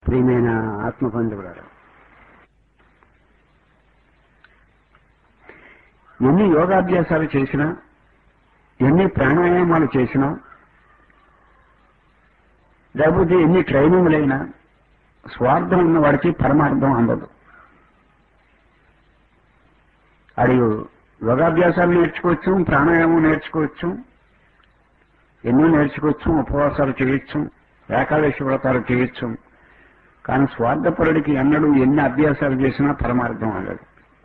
ప్రియమైన ఆత్మబంధువులారా ఎన్ని యోగాభ్యాసాలు చేసినా ఎన్ని ప్రాణాయామాలు చేసినా లేకపోతే ఎన్ని ట్రైనింగ్లైనా స్వార్థం ఉన్న వాడికి పరమార్థం అందదు అడిగు యోగాభ్యాసాలు నేర్చుకోవచ్చు ప్రాణాయామం నేర్చుకోవచ్చు ఎన్నో నేర్చుకోవచ్చు ఉపవాసాలు చేయొచ్చు ఏకాదశి వ్రతాలు చేయొచ్చు కానీ స్వార్థపరుడికి ఎన్నడూ ఎన్ని అభ్యాసాలు చేసినా పరమార్థం అందదు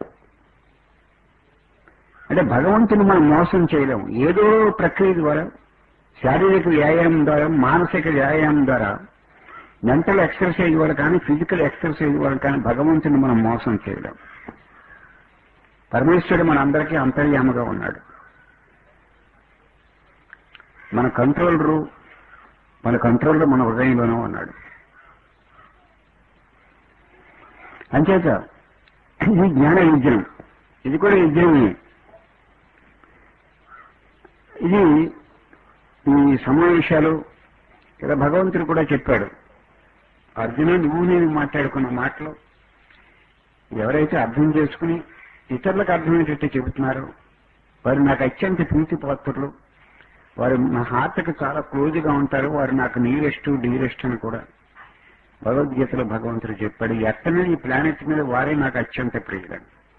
అంటే భగవంతుని మనం మోసం చేయలేము ఏదో ప్రక్రియ ద్వారా శారీరక వ్యాయామం ద్వారా మానసిక వ్యాయామం ద్వారా మెంటల్ ఎక్సర్సైజ్ వల్ల కానీ ఫిజికల్ ఎక్సర్సైజ్ వల్ల కానీ భగవంతుని మనం మోసం చేయలేం పరమేశ్వరుడు మనందరికీ అంతర్యామగా ఉన్నాడు మన కంట్రోలరు మన కంట్రోలర్ మన హృదయంలోనే ఉన్నాడు అంచేత ఇది జ్ఞాన యజ్ఞం ఇది కూడా యజ్ఞమే ఇది ఈ సమావేశాలు ఇలా భగవంతుడు కూడా చెప్పాడు అర్జున నువ్వు నేను మాట్లాడుకున్న మాటలు ఎవరైతే అర్థం చేసుకుని ఇతరులకు అర్థమయ్యేటట్టు చెబుతున్నారో వారు నాకు అత్యంత ప్రీతి పాత్రులు వారు నా హార్ట్కి చాలా క్లోజ్గా ఉంటారు వారు నాకు నీరెస్ట్ డీరెస్ట్ అని కూడా భగవద్గీతలో భగవంతుడు చెప్పాడు ఎక్కడనే ఈ ప్లానెట్ మీద వారే నాకు అత్యంత ప్రియులు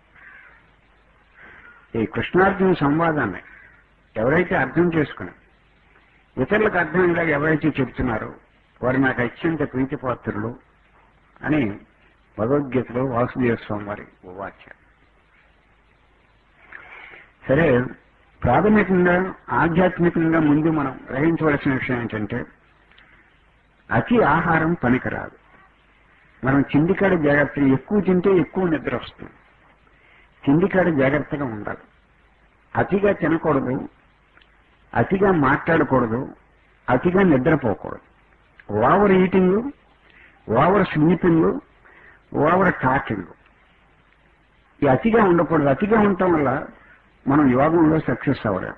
ఈ కృష్ణార్జున సంవాదాన్ని ఎవరైతే అర్థం చేసుకుని ఇతరులకు అర్థమయ్యేలాగా ఎవరైతే చెబుతున్నారో వారు నాకు అత్యంత ప్రీతిపాత్రులు అని భగవద్గీతలో వాసుదేవ స్వామి వారి వాక్యం సరే ప్రాథమికంగా ఆధ్యాత్మికంగా ముందు మనం గ్రహించవలసిన విషయం ఏంటంటే అతి ఆహారం పనికిరాదు మనం చిండికాడ జాగ్రత్త ఎక్కువ తింటే ఎక్కువ నిద్ర వస్తుంది చిండికాడ జాగ్రత్తగా ఉండాలి అతిగా తినకూడదు అతిగా మాట్లాడకూడదు అతిగా నిద్రపోకూడదు over eating over sleeping over talking ఈ అతిగా ఉండకూడదు అతిగా ఉండటం వల్ల మనం యోగంలో సక్సెస్ అవ్వలేం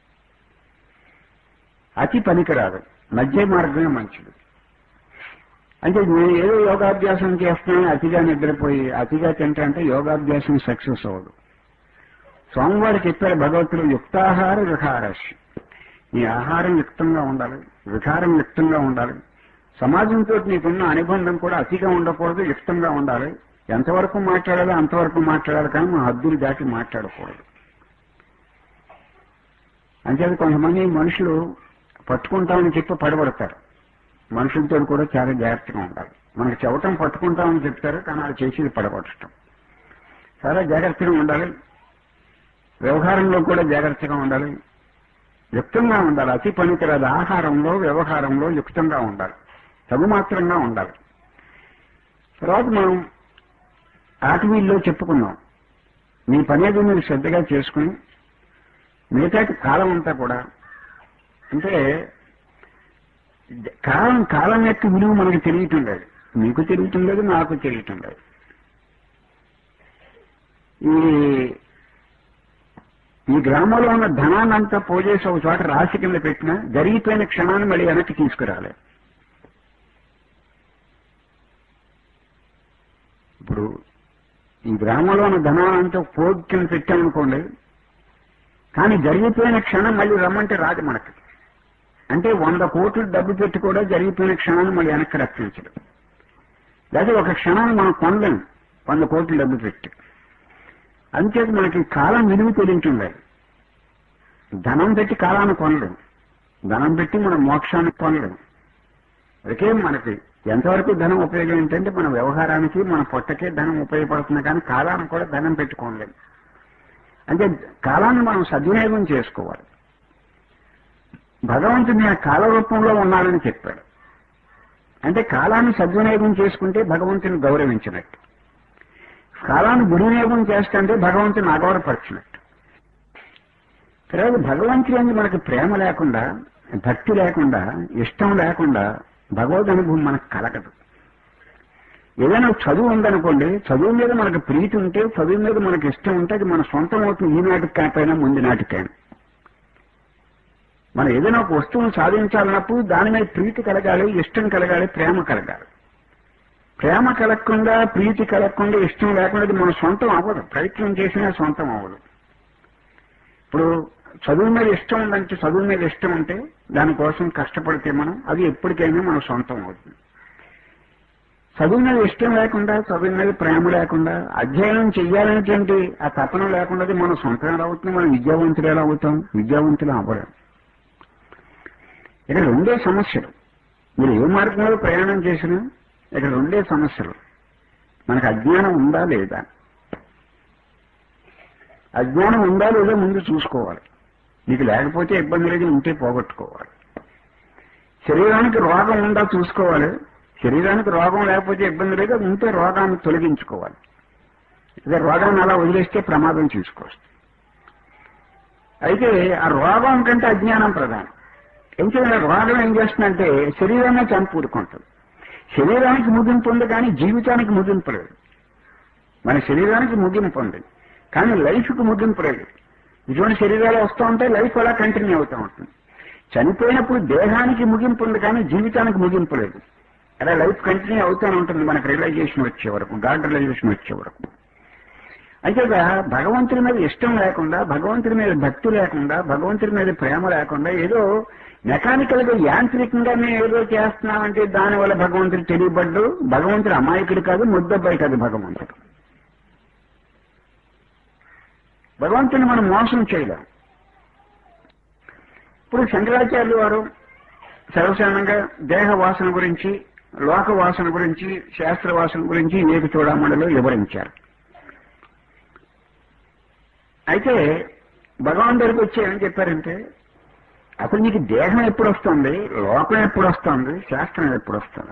అతి పనికిరాదు మధ్య మార్గమే మంచిది అంటే నేను ఏదో యోగాభ్యాసం చేస్తున్నాను అతిగా నిద్రపోయి అతిగా తింటా అంటే యోగాభ్యాసం సక్సెస్ అవ్వదు స్వామివారు చెప్పారు భగవతులు యుక్తాహార విహారస్య నీ ఆహారం యుక్తంగా ఉండాలి వికారం యుక్తంగా ఉండాలి సమాజంతో నీకున్న అనుబంధం కూడా అతిగా ఉండకూడదు యుక్తంగా ఉండాలి ఎంతవరకు మాట్లాడాలో అంతవరకు మాట్లాడాలి కానీ మా హద్దులు దాటి మాట్లాడకూడదు అంచేది కొంతమంది మనుషులు పట్టుకుంటామని చెప్పి పడబడతారు మనుషులతో కూడా చాలా జాగ్రత్తగా ఉండాలి మనకి చెవటం పట్టుకుంటామని చెప్తారు కానీ అది చేసేది పడగొట్టడం చాలా జాగ్రత్తగా ఉండాలి వ్యవహారంలో కూడా జాగ్రత్తగా ఉండాలి యుక్తంగా ఉండాలి అతి పనికిరాదు ఆహారంలో వ్యవహారంలో యుక్తంగా ఉండాలి తగుమాత్రంగా ఉండాలి తర్వాత మనం ఆటవీల్లో చెప్పుకున్నాం మీ పనేది మీరు శ్రద్ధగా చేసుకుని మిగతాటి కాలం అంతా కూడా అంటే కాలం కాలం యొక్క విలువ మనకు తెలియటం లేదు మీకు తెలియటం లేదు నాకు తెలియటం లేదు ఈ ఈ గ్రామంలో ఉన్న ధనాన్ని అంతా పోజేసి ఒక చోట రాశి కింద పెట్టినా జరిగిపోయిన క్షణాన్ని మళ్ళీ వెనక్కి తీసుకురాలే ఇప్పుడు ఈ గ్రామంలో ఉన్న ధనాన్ని అంతా పోగు కింద పెట్టామనుకోండి కానీ జరిగిపోయిన క్షణం మళ్ళీ రమ్మంటే రాదు మనకి అంటే వంద కోట్లు డబ్బు పెట్టి కూడా జరిగిపోయిన క్షణాన్ని మళ్ళీ వెనక్కి రక్షించడం లేదా ఒక క్షణాన్ని మనం కొనలేం వంద కోట్లు డబ్బు పెట్టి అంచేది మనకి కాలం విలువ తెలియటం ధనం పెట్టి కాలాన్ని కొనలేం ధనం పెట్టి మన మోక్షాన్ని కొనలేం అందుకే మనకి ఎంతవరకు ధనం ఉపయోగం ఏంటంటే మన వ్యవహారానికి మన పొట్టకే ధనం ఉపయోగపడుతుంది కానీ కాలాన్ని కూడా ధనం పెట్టుకోలేం అంటే కాలాన్ని మనం సద్వినియోగం చేసుకోవాలి భగవంతుని ఆ కాల రూపంలో ఉన్నాడని చెప్పాడు అంటే కాలాన్ని సద్వినియోగం చేసుకుంటే భగవంతుని గౌరవించినట్టు కాలాన్ని దుర్వినియోగం చేస్తుంటే భగవంతుని అగౌరవపరిచినట్టు తర్వాత భగవంతుని మనకు ప్రేమ లేకుండా భక్తి లేకుండా ఇష్టం లేకుండా భగవద్ అనుభవం మనకు కలగదు ఏదైనా చదువు ఉందనుకోండి చదువు మీద మనకు ప్రీతి ఉంటే చదువు మీద మనకు ఇష్టం ఉంటే అది మన సొంతం అవుతుంది ఈనాటికి కాకపోయినా ముందు నాటికైనా మనం ఏదైనా ఒక వస్తువును సాధించాలన్నప్పుడు దాని మీద ప్రీతి కలగాలి ఇష్టం కలగాలి ప్రేమ కలగాలి ప్రేమ కలగకుండా ప్రీతి కలగకుండా ఇష్టం లేకుండా అది మన సొంతం అవ్వదు ప్రయత్నం చేసినా సొంతం అవ్వదు ఇప్పుడు చదువు మీద ఇష్టం ఉందంటే చదువు మీద ఇష్టం ఉంటే దానికోసం కష్టపడితే మనం అది ఎప్పటికైనా మన సొంతం అవుతుంది చదువు మీద ఇష్టం లేకుండా చదువు మీద ప్రేమ లేకుండా అధ్యయనం చెయ్యాలనేటువంటి ఆ తపన లేకుండా అది మన సొంతం ఎలా అవుతుంది మనం విద్యావంతులు ఎలా అవుతాం విద్యావంతులు అవ్వలేం ఇక్కడ రెండే సమస్యలు మీరు ఏ మార్గంలో ప్రయాణం చేసినా ఇక్కడ రెండే సమస్యలు మనకు అజ్ఞానం ఉందా లేదా అజ్ఞానం ఉందా లేదా ముందు చూసుకోవాలి నీకు లేకపోతే ఇబ్బంది లేదు ఉంటే పోగొట్టుకోవాలి శరీరానికి రోగం ఉందా చూసుకోవాలి శరీరానికి రోగం లేకపోతే ఇబ్బంది లేదు అది ఉంటే రోగాన్ని తొలగించుకోవాలి అదే రోగాన్ని అలా వదిలేస్తే ప్రమాదం చూసుకోవచ్చు అయితే ఆ రోగం కంటే అజ్ఞానం ప్రధానం ఎందుకంటే రోగం ఏం చేస్తుందంటే శరీరాన్ని చంపూరుకుంటుంది శరీరానికి ముగింపు ఉంది కానీ జీవితానికి ముగింపు లేదు మన శరీరానికి ముగింపు ఉంది కానీ లైఫ్కి ముగింపు లేదు ఇటువంటి శరీరాలు వస్తూ ఉంటాయి లైఫ్ అలా కంటిన్యూ అవుతూ ఉంటుంది చనిపోయినప్పుడు దేహానికి ముగింపు ఉంది కానీ జీవితానికి ముగింపు లేదు అలా లైఫ్ కంటిన్యూ అవుతూనే ఉంటుంది మనకు రియలైజేషన్ వచ్చే వరకు గాడ్ రియలైజేషన్ వచ్చే వరకు అయితే భగవంతుడి మీద ఇష్టం లేకుండా భగవంతుడి మీద భక్తి లేకుండా భగవంతుడి మీద ప్రేమ లేకుండా ఏదో మెకానికల్ గా యాంత్రికంగా మేము ఏదో చేస్తున్నామంటే దానివల్ల భగవంతుడు తెలియబడ్డు భగవంతుడు అమాయకుడు కాదు ముద్దబ్బాయి కాదు భగవంతుడు భగవంతుని మనం మోసం చేయలేం ఇప్పుడు శంకరాచార్యులు వారు సర్వసాధారణంగా దేహ వాసన గురించి లోక వాసన గురించి శాస్త్ర వాసన గురించి ఏక చూడమణిలో వివరించారు అయితే భగవంతుడికి వచ్చి ఏం చెప్పారంటే అసలు నీకు దేహం ఎప్పుడు వస్తుంది లోకం ఎప్పుడు వస్తుంది శాస్త్రం ఎప్పుడు వస్తుంది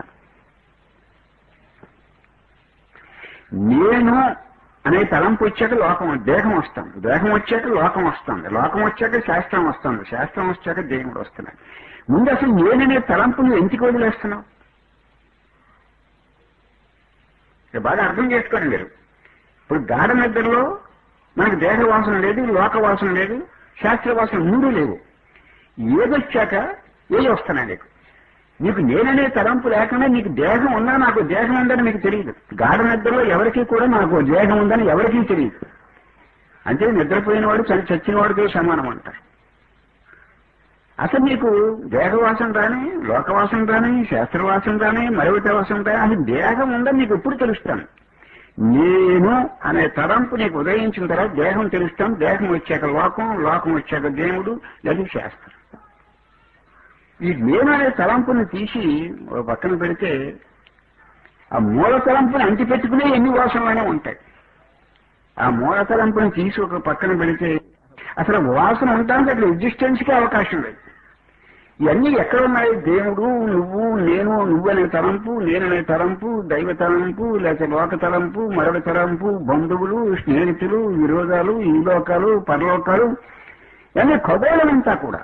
నేను అనే తలంపు వచ్చాక లోకం దేహం వస్తుంది దేహం వచ్చాక లోకం వస్తుంది లోకం వచ్చాక శాస్త్రం వస్తుంది శాస్త్రం వచ్చాక దేవుడు వస్తున్నాడు ముందు అసలు నేననే తలంపుని ఎందుకు వదిలేస్తున్నావు ఇది బాగా అర్థం చేసుకోండి మీరు ఇప్పుడు గాఢ నిద్రలో మనకి దేహ వాసన లేదు లోక వాసన లేదు శాస్త్ర వాసన మూడు లేవు ఏదొచ్చాక ఏది వస్తున్నాయి నీకు నీకు నేననే తలంపు లేకుండా నీకు దేహం ఉందా నాకు దేహం ఉందని మీకు తెలియదు గాఢ నిద్రలో ఎవరికీ కూడా నాకు దేహం ఉందని ఎవరికీ తెలియదు అంటే నిద్రపోయిన వాడు చని చచ్చిన వాడికి సమానం అంటారు అసలు నీకు దేహవాసన రాని లోకవాసన రాని శాస్త్రవాసన రాని మరొకటి వాసన రాని అసలు దేహం ఉందని నీకు ఎప్పుడు తెలుస్తాను నేను అనే తలంపు నీకు ఉదయించిన తర్వాత దేహం తెలుస్తాం దేహం వచ్చాక లోకం లోకం వచ్చాక దేవుడు లేదా శాస్త్రం ఈ నేను అనే తలంపుని తీసి ఓ పక్కన పెడితే ఆ మూల తలంపుని అంటి పెట్టుకునే ఎన్ని వాసనలైనా ఉంటాయి ఆ మూల తలంపుని తీసి ఒక పక్కన పెడితే అసలు వాసన ఉండడానికి అక్కడ ఎగ్జిస్టెన్స్కి అవకాశం లేదు ఇవన్నీ ఎక్కడ ఉన్నాయి దేవుడు నువ్వు నేను నువ్వు అనే తలంపు నేననే తలంపు దైవ తలంపు లేకపోతే లోక తలంపు మరొక తలంపు బంధువులు స్నేహితులు విరోధాలు ఈ లోకాలు పరలోకాలు ఇవన్నీ ఖగోళమంతా కూడా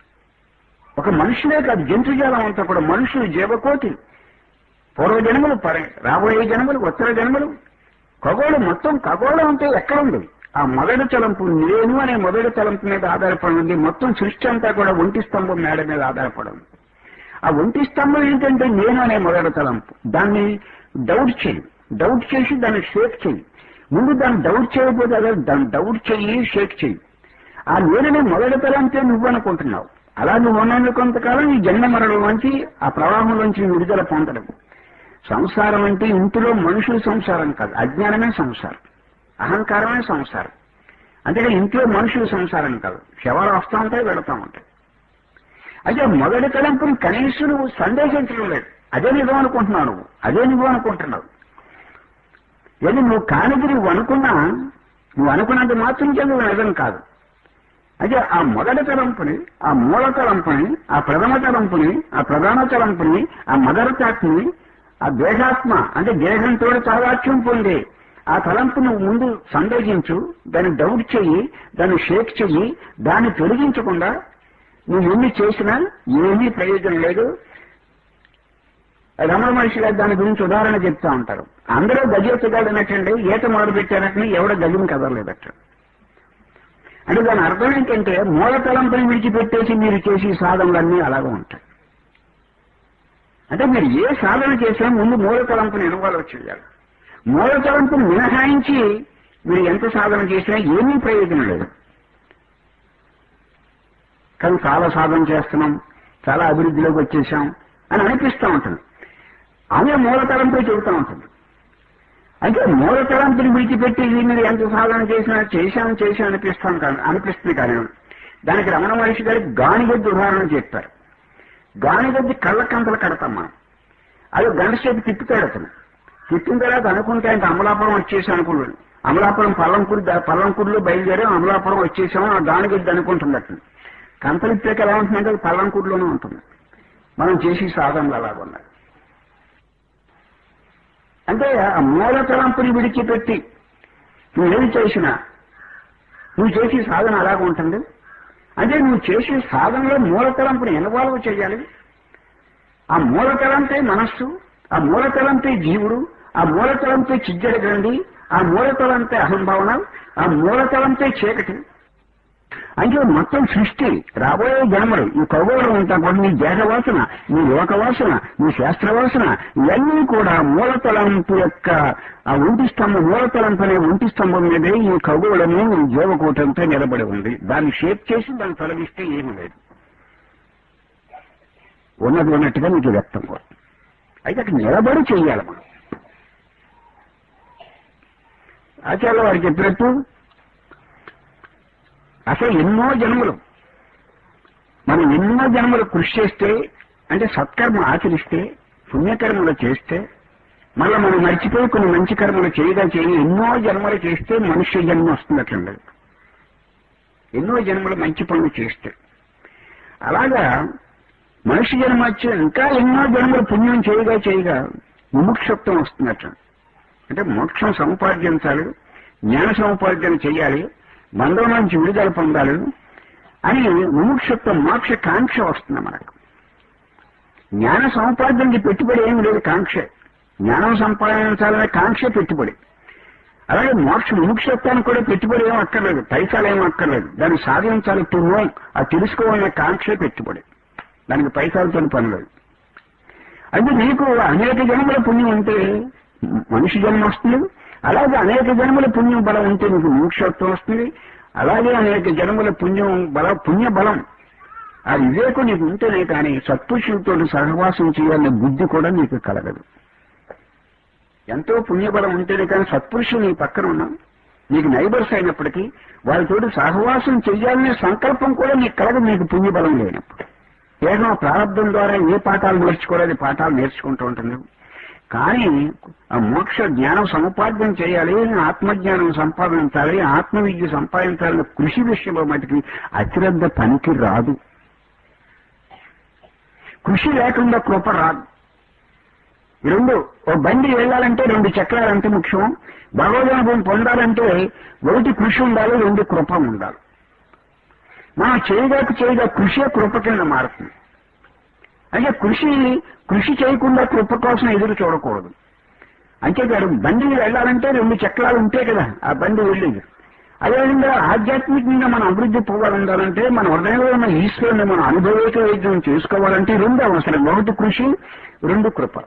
ఒక మనుషులే కాదు జంతుజాలం అంతా కూడా మనుషులు జీవకోటి పూర్వ జన్మలు పర రాబోయే జన్మలు ఉత్తర జన్మలు ఖగోళం మొత్తం ఖగోళం అంటే ఎక్కడ ఉంది ఆ మొదటి తలంపు నేను అనే మొదటి తలంపు మీద ఆధారపడి ఉంది మొత్తం సృష్టి అంతా కూడా ఒంటి స్తంభం మేడ మీద ఆధారపడి ఉంది ఆ ఒంటి స్తంభం ఏంటంటే నేను అనే మొదటి తలంపు దాన్ని డౌట్ చేయి డౌట్ చేసి దాన్ని షేక్ చేయి ముందు దాన్ని డౌట్ చేయకపోతే అదే దాన్ని డౌట్ చెయ్యి షేక్ చెయ్యి ఆ నేననే మొదటి తలంపే నువ్వు అనుకుంటున్నావు అలా నువ్వు ఉన్నందు కొంతకాలం ఈ జన్మ మరణంలోంచి ఆ ప్రవాహంలోంచి విడుదల పొందడం సంసారం అంటే ఇంటిలో మనుషుల సంసారం కాదు అజ్ఞానమే సంసారం అహంకారమే సంసారం అంతేగా ఇంట్లో మనుషుల సంసారం కాదు శవాలు వస్తూ ఉంటాయి వెళుతూ ఉంటాయి అయితే మొదటి తలంపుని కనీసం నువ్వు సందేశించడం లేదు అదే నిజం అనుకుంటున్నావు నువ్వు అదే నిజం అనుకుంటున్నావు ఏది నువ్వు కానిది నువ్వు అనుకున్నా నువ్వు అనుకున్నంత మాత్రం చేత నువ్వు నిజం కాదు అయితే ఆ మొదటి తలంపుని ఆ మూల తలంపుని ఆ ప్రథమ తలంపుని ఆ ప్రధాన తలంపుని ఆ మదర్ తాట్ని ఆ దేహాత్మ అంటే దేహంతో తాదాత్యం పొందే ఆ తలంపు నువ్వు ముందు సందేహించు దాన్ని డౌట్ చెయ్యి దాన్ని షేక్ చెయ్యి దాన్ని తొలగించకుండా నువ్వు ఎన్ని చేసినా ఏమీ ప్రయోజనం లేదు రమణ మహర్షి గారు దాని గురించి ఉదాహరణ చెప్తా ఉంటారు అందరూ గజెత్తగాడనట్టండి ఈత మొదలు పెట్టారటని ఎవడ గజం కదలలేదట అంటే దాని అర్థం ఏంటంటే మూల తలంపుని విడిచిపెట్టేసి మీరు చేసే సాధనలన్నీ అలాగే ఉంటాయి అంటే మీరు ఏ సాధన చేసినా ముందు మూల తలంపుని ఇన్వాల్వ్ చేయాలి మూల తలంపుని మినహాయించి మీరు ఎంత సాధన చేసినా ఏమీ ప్రయోజనం లేదు కానీ చాలా సాధన చేస్తున్నాం చాలా అభివృద్ధిలోకి వచ్చేసాం అని అనిపిస్తూ ఉంటుంది ఆమె మూల తలంపై చెబుతూ ఉంటుంది అయితే మూల తలంపుని విడిచిపెట్టి ఇది మీరు ఎంత సాధన చేసినా చేశాం చేశాం అనిపిస్తాం కానీ అనిపిస్తుంది కానీ దానికి రమణ మహర్షి గారి గానిగద్ది ఉదాహరణ చెప్పారు గానిగద్ది కళ్ళకంతలు కడతాం మనం అది గంట సేపు తిప్పుతాడు అతను తిప్పిన తర్వాత అనుకుంటే ఆయన అమలాపురం వచ్చేసి అనుకున్నాడు అమలాపురం పల్లంకూరు పల్లంకూరులో బయలుదేరాం అమలాపురం వచ్చేసాము ఆ గానిగద్ది అనుకుంటుంది అతను కంతలు ఇప్పాక ఎలా ఉంటుందంటే అది పల్లంకూరులోనే ఉంటుంది మనం చేసి సాధనలు అలాగ ఉన్నాయి అంటే ఆ మూల తలంపుని విడిచిపెట్టి నువ్వేం చేసినా నువ్వు చేసే సాధన అలాగ ఉంటుంది అంటే నువ్వు చేసే సాధనలో మూల తలంపుని ఇన్వాల్వ్ చేయాలి ఆ మూల తలంపే మనస్సు ఆ మూల తలంపే జీవుడు ఆ మూల తలంపే చిజ్జడ గ్రంథి ఆ మూల తలంపే అహంభావన ఆ మూల తలంపే చీకటి అంటే మొత్తం సృష్టి రాబోయే జన్మలు ఈ ఖగోళం అంతా కూడా నీ దేహవాసన నీ లోకవాసన నీ శాస్త్రవాసన ఇవన్నీ కూడా మూలతలంపు యొక్క ఆ ఒంటి స్తంభం మూలతలంపు అనే ఒంటి స్తంభం మీదే ఈ ఖగోళము ఈ జీవకూటంతో నిలబడి ఉంది దాన్ని షేప్ చేసి దాన్ని తొలగిస్తే ఏమీ లేదు ఉన్నది ఉన్నట్టుగా నీకు వ్యక్తం కూడా అయితే అక్కడ నిలబడి చెయ్యాలి మనం ఆచార్య వారు చెప్పినట్టు అసలు ఎన్నో జన్మలు మనం ఎన్నో జన్మలు కృషి చేస్తే అంటే సత్కర్మ ఆచరిస్తే పుణ్యకర్మలు చేస్తే మళ్ళీ మనం మర్చిపోయి కొన్ని మంచి కర్మలు చేయగా చేయి ఎన్నో జన్మలు చేస్తే మనుష్య జన్మ వస్తున్నట్లండి ఎన్నో జన్మలు మంచి పనులు చేస్తే అలాగా మనిషి జన్మ వచ్చి ఇంకా ఎన్నో జన్మలు పుణ్యం చేయగా చేయగా ముముక్షత్వం వస్తున్నట్టు అంటే మోక్షం సముపార్జించాలి జ్ఞాన సముపార్జన చేయాలి బంధం నుంచి విడుదల పొందాలి అని ముముక్షత్వం మోక్ష కాంక్ష వస్తుంది మనకు జ్ఞాన సముపార్జనకి పెట్టుబడి ఏమి లేదు కాంక్ష జ్ఞానం సంపాదించాలనే కాంక్ష పెట్టుబడి అలాగే మోక్ష ముముక్షత్వానికి కూడా పెట్టుబడి ఏం అక్కర్లేదు పైసలు ఏం అక్కర్లేదు దాన్ని సాధించాలి టు నో ఆ తెలుసుకోవాలనే కాంక్ష పెట్టుబడి దానికి పైసలతో పని లేదు అంటే నీకు అనేక జన్మల పుణ్యం ఉంటే మనిషి జన్మ వస్తుంది అలాగే అనేక జన్మల పుణ్యం బలం ఉంటే నీకు మోక్షత్వం వస్తుంది అలాగే అనేక జన్మల పుణ్యం బల పుణ్య బలం ఆ వివేకం నీకు ఉంటేనే కానీ సత్పురుషులతో సహవాసం చేయాలనే బుద్ధి కూడా నీకు కలగదు ఎంతో పుణ్యబలం ఉంటేనే కానీ సత్పురుషులు నీ పక్కన ఉన్నా నీకు నైబర్స్ అయినప్పటికీ వాళ్ళతోటి సహవాసం చెయ్యాలనే సంకల్పం కూడా నీకు కలగదు నీకు పుణ్యబలం లేనప్పుడు కేవలం ప్రారంభం ద్వారా ఏ పాఠాలు నేర్చుకోవాలి పాఠాలు నేర్చుకుంటూ ఉంటుంది కానీ ఆ మోక్ష జ్ఞానం సముపార్జన చేయాలి ఆత్మజ్ఞానం సంపాదించాలి ఆత్మ విద్య సంపాదించాలన్న కృషి విషయంలో మటుకి అతిరద్ద పనికి రాదు కృషి లేకుండా కృప రాదు ఈ రెండు ఓ బండి వెళ్ళాలంటే రెండు చక్రాలంటే ముఖ్యం భగవదనుభవం పొందాలంటే ఒకటి కృషి ఉండాలి రెండు కృప ఉండాలి మనం చేయగాక చేయగా కృషి కృప కింద మారుతుంది అంటే కృషి కృషి చేయకుండా కృప కోసం ఎదురు చూడకూడదు అంతేకాదు బండి వెళ్ళాలంటే రెండు చక్రాలు ఉంటే కదా ఆ బండి వెళ్ళేది అదేవిధంగా ఆధ్యాత్మికంగా మనం అభివృద్ధి పోవాలంటే మన హృదయంలో ఉన్న ఈశ్వరుని మనం అనుభవేక వైద్యం చేసుకోవాలంటే రెండు అవసరం ఒకటి కృషి రెండు కృప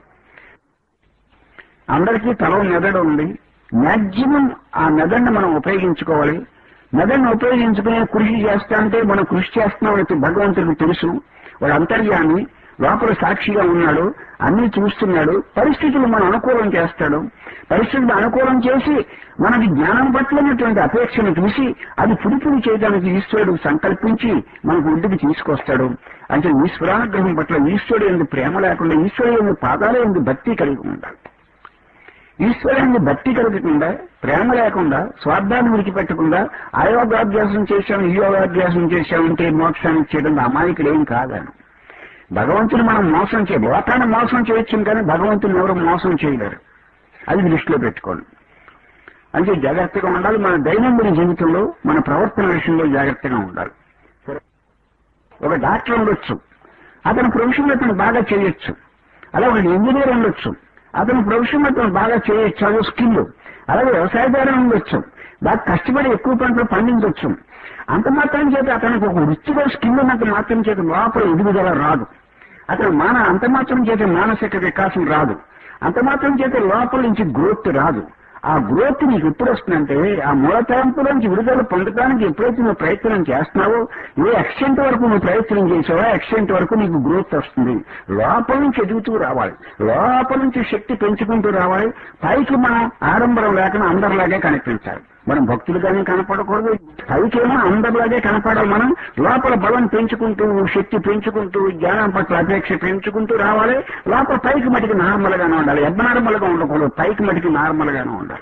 అందరికీ తల మెదడు ఉంది మ్యాక్సిమం ఆ మెదడుని మనం ఉపయోగించుకోవాలి మెదడుని ఉపయోగించుకునే కృషి చేస్తా అంటే మనం కృషి చేస్తున్నామని భగవంతుడికి తెలుసు వాడు అంతర్యాన్ని లోపల సాక్షిగా ఉన్నాడు అన్ని చూస్తున్నాడు పరిస్థితులు మనం అనుకూలం చేస్తాడు పరిస్థితులు అనుకూలం చేసి మనకి జ్ఞానం పట్లైనటువంటి అపేక్షను చూసి అది పుడిపుడి చేయడానికి ఈశ్వరుడు సంకల్పించి మనకు ఒడ్డుకి తీసుకొస్తాడు అంటే ఈశ్వరానుగ్రహం పట్ల ఈశ్వరుడు ఎందుకు ప్రేమ లేకుండా ఈశ్వరుడు ఎందుకు పాదాలే ఎందుకు భక్తి కలిగి ఉండాలి ఈశ్వరుని భక్తి కలగకుండా ప్రేమ లేకుండా స్వార్థాన్ని విడిచిపెట్టకుండా ఆ యోగాభ్యాసం చేశాం ఈ యోగాభ్యాసం చేశామంటే మోక్షాన్ని చేయడం అమాయకుడు ఏం కాదని భగవంతుని మనం మోసం చేయ లోకాన్ని మోసం చేయొచ్చు కానీ భగవంతుని ఎవరు మోసం చేయలేరు అది దృష్టిలో పెట్టుకోండి అంటే జాగ్రత్తగా ఉండాలి మన దైనందిన జీవితంలో మన ప్రవర్తన విషయంలో జాగ్రత్తగా ఉండాలి ఒక డాక్టర్ ఉండొచ్చు అతని ప్రొఫెషన్ అతను బాగా చేయొచ్చు అలా ఒక ఇంజనీర్ ఉండొచ్చు అతని ప్రొఫెషన్ అతను బాగా చేయొచ్చు అదో స్కిల్ అలాగే వ్యవసాయదారు ఉండొచ్చు బాగా కష్టపడి ఎక్కువ పంటలు పండించవచ్చు అంత మాత్రం చేత అతనికి ఒక వృత్తిగా స్కిల్ ఉన్నంత మాత్రం చేత లోపల ఎదుగుదల రాదు అతను మాన అంత మాత్రం చేత మానసిక వికాసం రాదు అంత మాత్రం చేత లోపల నుంచి గ్రోత్ రాదు ఆ గ్రోత్ నీకు ఎప్పుడు వస్తుందంటే ఆ మూలతలంపులోంచి విడుదల పొందడానికి ఎప్పుడైతే నువ్వు ప్రయత్నం చేస్తున్నావో ఏ ఎక్స్టెంట్ వరకు నువ్వు ప్రయత్నం చేసావో ఎక్స్టెంట్ వరకు నీకు గ్రోత్ వస్తుంది లోపల నుంచి ఎదుగుతూ రావాలి లోపల నుంచి శక్తి పెంచుకుంటూ రావాలి పైకి మనం ఆడంబరం లేకుండా అందరిలాగే కనిపించాలి మనం భక్తులుగానే కనపడకూడదు పైకేమో అందరిలాగే కనపడాలి మనం లోపల బలం పెంచుకుంటూ శక్తి పెంచుకుంటూ జ్ఞానం పట్ల అపేక్ష పెంచుకుంటూ రావాలి లోపల పైకి మటుకు నార్మల్ గానే ఉండాలి ఎబ్బనార్మల్ గా ఉండకూడదు పైకి మటుకు నార్మల్ గానే ఉండాలి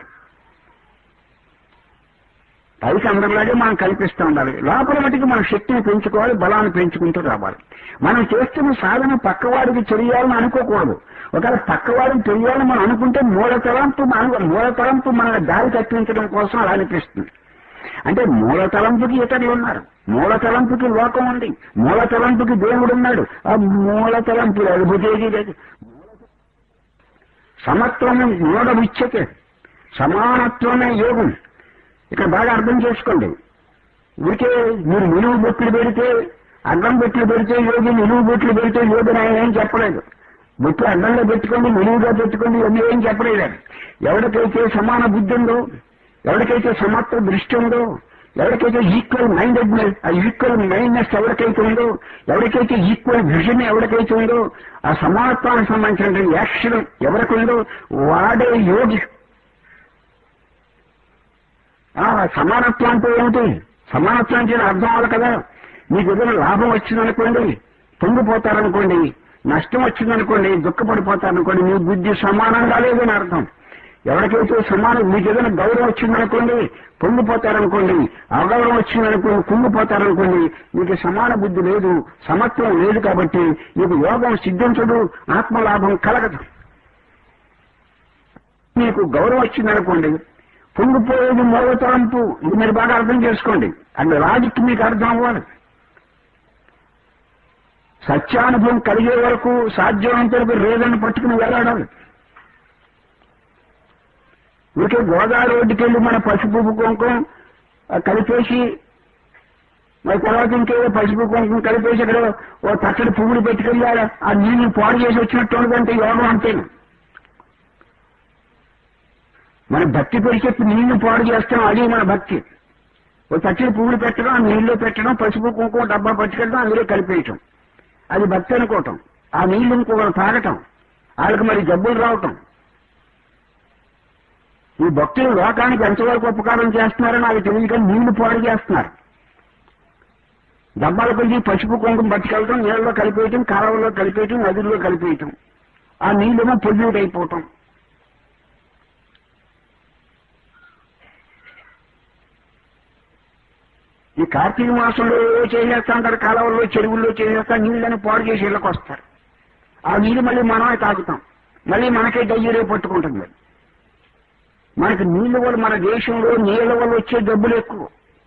పైకి అందరిలాగే మనం కల్పిస్తూ ఉండాలి లోపల మటుకు మన శక్తిని పెంచుకోవాలి బలాన్ని పెంచుకుంటూ రావాలి మనం చేస్తున్న సాధన పక్కవాడికి తెలియాలని అనుకోకూడదు ఒకవేళ పక్కవాడికి తెలియాలని మనం అనుకుంటే మూల తలంపు మన మూల తలంపు మన దారి తప్పించడం కోసం అలా అనిపిస్తుంది అంటే మూల తలంపుకి ఇతరులు ఉన్నారు మూల తలంపుకి లోకం ఉంది మూల తలంపుకి దేవుడు ఉన్నాడు ఆ మూల తలంపు అద్భుతేది లేదు సమత్వం మూఢ విచ్యతే సమానత్వమే యోగం ఇక్కడ బాగా అర్థం చేసుకోండి ఊరికే మీరు నిలువు బొట్లు పెడితే అడ్డం బొట్లు పెడితే యోగి నిలువు బొట్లు పెడితే యోగిని ఆయన ఏం చెప్పలేదు బొట్లు అడ్డంలో పెట్టుకోండి నిలువుగా పెట్టుకోండి ఇవన్నీ ఏం చెప్పలేదు ఆయన. ఎవరికైతే సమాన బుద్ధి ఉందో ఎవరికైతే సమత్వ దృష్టి ఉందో ఎవరికైతే ఈక్వల్ మైండెడ్నెస్ ఆ ఈక్వల్ మైండ్నెస్ ఎవరికైతే ఉందో ఎవరికైతే ఈక్వల్ విజన్ ఎవరికైతే ఉందో ఆ సమానత్వానికి సంబంధించిన యాక్షన్ ఎవరికి ఉందో వాడే యోగి ఆ సమానత్వం అంటే ఏమిటి సమానత్వం అంటే అర్థం అవ్వాలి కదా మీకు ఏదైనా లాభం వచ్చిందనుకోండి పొంగిపోతారనుకోండి నష్టం వచ్చిందనుకోండి దుఃఖపడిపోతారనుకోండి మీ బుద్ధి సమానంగా లేదని అర్థం ఎవరికైతే సమానం మీకు ఏదైనా గౌరవం వచ్చిందనుకోండి పొంగిపోతారనుకోండి అగౌరవం వచ్చిందనుకోండి కుంగిపోతారనుకోండి మీకు సమాన బుద్ధి లేదు సమత్వం లేదు కాబట్టి మీకు యోగం సిద్ధించదు ఆత్మలాభం కలగదు మీకు గౌరవం వచ్చిందనుకోండి పొంగిపోయేది మూల తలంపు ఇది మీరు బాగా అర్థం చేసుకోండి అంటే లాజిక్ మీకు అర్థం అవ్వాలి సత్యానుభవం కలిగే వరకు సాధ్యమైనంత వరకు రేదని పట్టుకుని వెళ్ళాడాలి ఊరికే గోదావరి రోడ్డుకి వెళ్ళి మన పసుపు కుంకుమ ఆ, కలిపేసి మరి తర్వాత ఇంకేదో పసుపు కుంకుమ కలిపేసి అక్కడ ఓ తట్టడి పువ్వులు పెట్టుకెళ్ళి ఆ- ఆ నీళ్లు పాడు చేసి వచ్చినట్టు ఉండదంటే యోగం అంతేను మన భక్తి పేరు చెప్పి నీళ్లు పాడు చేస్తాం అది మన భక్తి ఓ తట్టడి పువ్వులు పెట్టడం ఆ నీళ్లు పెట్టడం పసుపు కుంకుమ డబ్బా పట్టుకెళ్ళడం అందులో కలిపేయటం అది భక్తి అనుకోవటం ఆ నీళ్లు ఇంకొకరు తాగటం వాళ్ళకి మరి జబ్బులు రావటం ఈ భక్తులు లోకానికి ఎంతవరకు ఉపకారం చేస్తున్నారో నాకు తెలియదు కానీ నీళ్లు పాడు చేస్తున్నారు డబ్బాల కొద్ది పసుపు కుంకుమ పట్టుకెళ్ళటం నీళ్ళలో కలిపేయటం కాలువలో కలిపేయటం నదుల్లో కలిపేయటం ఆ నీళ్ళేమో పొల్యూట్ అయిపోవటం ఈ కార్తీక మాసంలో చేసేస్తా ఉంటారు కాలువల్లో చెరువుల్లో చేసేస్తా నీళ్ళని పాడు చేసి ఇళ్ళకి వస్తారు ఆ నీళ్ళు మళ్ళీ మనమే తాగుతాం మళ్ళీ మనకే డయ్యరే పట్టుకుంటుంది మనకి నీళ్ల వల్ల మన దేశంలో నీళ్ల వల్ల వచ్చే డబ్బులు ఎక్కువ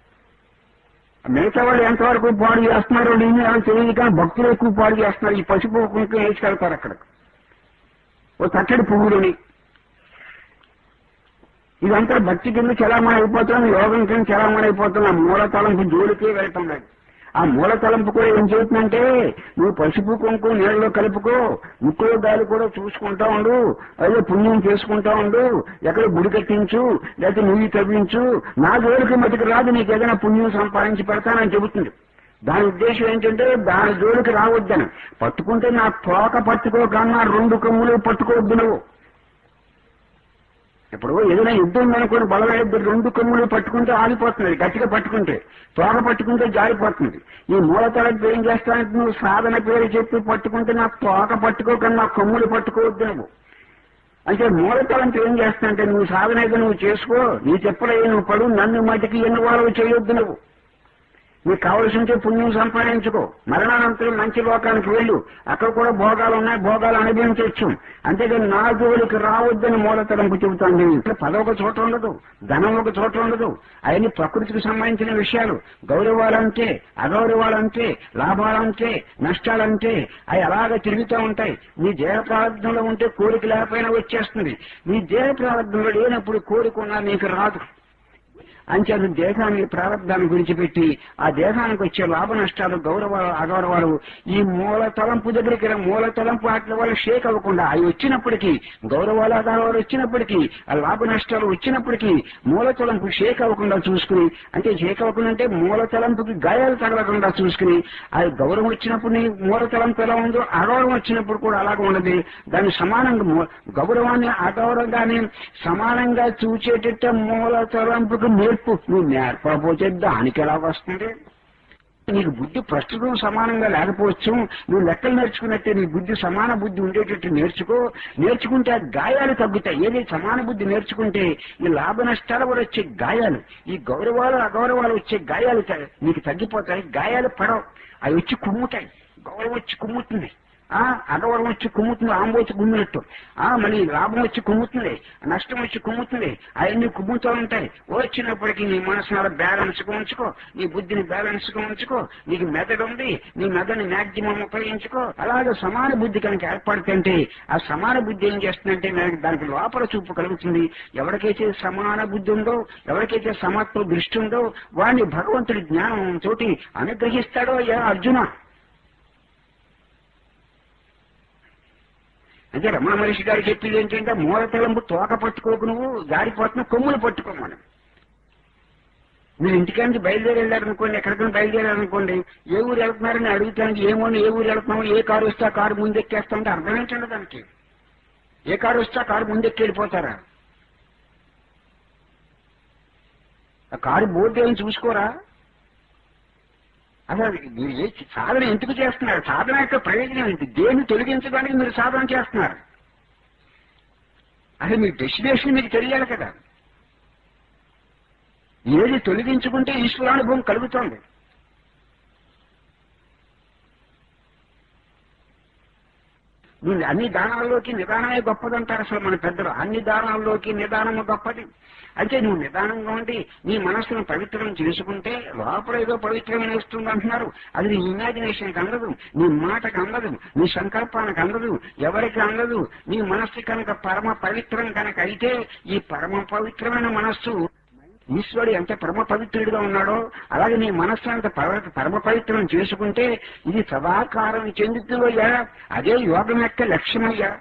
మిగతా వాళ్ళు ఎంతవరకు పాడు చేస్తున్నారో నీళ్ళు అని తెలియదు కానీ భక్తులు ఎక్కువ పాడు చేస్తున్నారు ఈ పసుపు కుంకుమ వేసుకెళ్తారు అక్కడ ఓ తట్టడి పువ్వులని ఇదంతా భక్తి కింద చలామణి అయిపోతుంది యోగం కింద చలామణి అయిపోతుంది ఆ మూల తలంపు జోలికే వెళ్ళటం లేదు ఆ మూల తలంపు కూడా ఏం చేస్తుందంటే నువ్వు పసుపు కుంకుమ నీళ్ళలో కలుపుకో ముక్కులో గాలి కూడా చూసుకుంటా ఉండు అదే పుణ్యం చేసుకుంటా ఉండు ఎక్కడ గుడి కట్టించు లేకపోతే నువ్వు తవ్వించు నా జోలికి మటుకు రాదు నీకు ఏదైనా పుణ్యం సంపాదించి పెడతానని చెబుతుంది దాని ఉద్దేశం ఏంటంటే దాని జోలికి రావద్దని పట్టుకుంటే నా తోక పట్టుకోకన్నా రెండు కమ్ములు పట్టుకోవద్దు నువ్వు ఇప్పుడు ఏదైనా యుద్ధం ఉందనుకోని బలమైన యుద్ధం రెండు కొమ్ములు పట్టుకుంటే ఆగిపోతుంది గట్టిగా పట్టుకుంటే తోక పట్టుకుంటే జారిపోతుంది ఈ మూలతలకు ఏం చేస్తానంటే నువ్వు సాధన పేరు చెప్పి పట్టుకుంటే నా తోక పట్టుకోకన్నా నా కొమ్ములు పట్టుకోవద్దు నువ్వు అంటే మూలతలంతో ఏం చేస్తానంటే నువ్వు సాధన ఏదో నువ్వు చేసుకో నీ చెప్పలే నువ్వు పడు నన్ను మటుకి ఎన్ని వాళ్ళు చేయొద్దు నువ్వు నీకు కావలసింటే పుణ్యం సంపాదించుకో మరణానంతరం మంచి లోకానికి వెళ్ళు అక్కడ కూడా భోగాలు ఉన్నాయి భోగాలు అనుభవించవచ్చు అంతేగాని నా జోలికి రావద్దని మూలతరంపు చెబుతాండి ఇక్కడ పదవి ఒక చోట ఉండదు ధనం ఒక చోట ఉండదు అవన్నీ ప్రకృతికి సంబంధించిన విషయాలు గౌరవాలంటే అగౌరవాలంటే లాభాలంటే నష్టాలంటే అవి అలాగే తిరుగుతూ ఉంటాయి నీ దేహ ప్రారంభంలో ఉంటే కోరిక లేకపోయినా వచ్చేస్తుంది నీ దేహ ప్రారంభంలో లేనప్పుడు కోరిక ఉన్నా నీకు రాదు అంచేత దేహాన్ని ప్రారంభాన్ని గురించి ఆ దేహానికి వచ్చే లాభ నష్టాలు గౌరవాలు అగౌరవాలు ఈ మూల తలంపు దగ్గరికి రా- మూల తలంపు వాటి వల్ల షేక్ అవ్వకుండా అవి వచ్చినప్పటికీ గౌరవాలు అగౌరవాలు వచ్చినప్పటికీ ఆ లాభ నష్టాలు వచ్చినప్పటికీ మూల తలంపు షేక్ అవ్వకుండా చూసుకుని అంటే షేక్ అవ్వకుండా అంటే మూల తలంపుకి గాయాలు తగలకుండా చూసుకుని అది గౌరవం వచ్చినప్పుడు నీ మూల తలంపు ఎలా ఉందో అగౌరవం వచ్చినప్పుడు కూడా అలాగే ఉండదు దాన్ని సమానంగా మూ- గౌరవాన్ని అగౌరవంగానే సమానంగా చూచేటట్టు మూల తలంపుకు నేర్పు నువ్వు నేర్పకపోతే దానికి ఎలా వస్తుంది నీకు బుద్ధి ప్రస్తుతం సమానంగా లేకపోవచ్చు నువ్వు లెక్కలు నేర్చుకున్నట్టే నీ బుద్ధి సమాన బుద్ధి ఉండేటట్టు నేర్చుకో నేర్చుకుంటే ఆ గాయాలు తగ్గుతాయి ఏది సమాన బుద్ధి నేర్చుకుంటే ఈ లాభ నష్టాల కూడా వచ్చే గాయాలు ఈ గౌరవాలు అగౌరవాలు వచ్చే గాయాలు త- నీకు తగ్గిపోతాయి గాయాలు పడవు అవి వచ్చి కుమ్ముతాయి గౌరవం వచ్చి కుమ్ముతుంది ఆ అగౌరవం వచ్చి కుమ్ముతుంది ఆంబోచి కుమ్మినట్టు ఆ మళ్ళీ లాభం వచ్చి కుమ్ముతుంది నష్టం వచ్చి కుమ్ముతుంది అవన్నీ కుమ్ముతూ ఉంటాయి వచ్చినప్పటికీ నీ మనసును బ్యాలెన్స్ గా ఉంచుకో నీ బుద్ధిని బ్యాలెన్స్ గా ఉంచుకో నీకు మెదడు ఉంది నీ మెదడుని మాక్సిమం ఉపయోగించుకో అలాగే సమాన బుద్ధి కనుక ఏర్పడుతుంటే ఆ సమాన బుద్ధి ఏం చేస్తుందంటే మనకి దానికి లోపల చూపు కలుగుతుంది ఎవరికైతే సమాన బుద్ధి ఉందో ఎవరికైతే సమత్వ దృష్టి ఉందో వాడిని భగవంతుడి జ్ఞానం తోటి అనుగ్రహిస్తాడో యా అర్జున అంటే రమణ మహర్షి గారు చెప్పింది ఏంటంటే మూల తలంపు తోక పట్టుకోకు నువ్వు జారిపోతున్న కొమ్ములు పట్టుకోమని మీరు ఇంటికానికి బయలుదేరి వెళ్ళారనుకోండి ఎక్కడికైనా బయలుదేరారనుకోండి ఏ ఊరు వెళ్తున్నారని అడుగుతానికి ఏమో ఏ ఊరు వెళ్తున్నామో ఏ కారు వస్తే ఆ కారు ముందెక్కేస్తామంటే అర్థం ఏంటండి దానికి ఏ కారు వస్తే ఆ కారు ముందెక్కి వెళ్ళిపోతారా ఆ కారు బోర్డు ఏమి చూసుకోరా అసలు మీరు ఏ సాధన ఎందుకు చేస్తున్నారు సాధన యొక్క ప్రయోజనం ఏంటి దేన్ని తొలగించడానికి మీరు సాధన చేస్తున్నారు అసలు మీ డెస్టినేషన్ మీకు తెలియాలి కదా ఏది తొలగించుకుంటే ఈశ్వరానుభవం కలుగుతోంది నువ్వు అన్ని దానాల్లోకి నిదానమే గొప్పదంటారు అసలు మన పెద్దలు అన్ని దానాల్లోకి నిదానము గొప్పది అంటే నువ్వు నిదానంగా ఉండి నీ మనస్సును పవిత్రం చేసుకుంటే లోపల ఏదో పవిత్రమైన వస్తుంది అంటున్నారు అది నీ ఇమాజినేషన్కి అందదు నీ మాటకు అందదు నీ సంకల్పానికి అందదు ఎవరికి అందదు నీ మనస్సు కనుక పరమ పవిత్రం కనుక అయితే ఈ పరమ పవిత్రమైన మనస్సు ఈశ్వరుడు ఎంత పరమ పవిత్రుడిగా ఉన్నాడో అలాగే నీ మనస్సు అంత పవ- పరమ పవిత్రం చేసుకుంటే ఇది సదాకారం చెందుతుందయ్యా అదే యోగం యొక్క లక్ష్యమయ్యా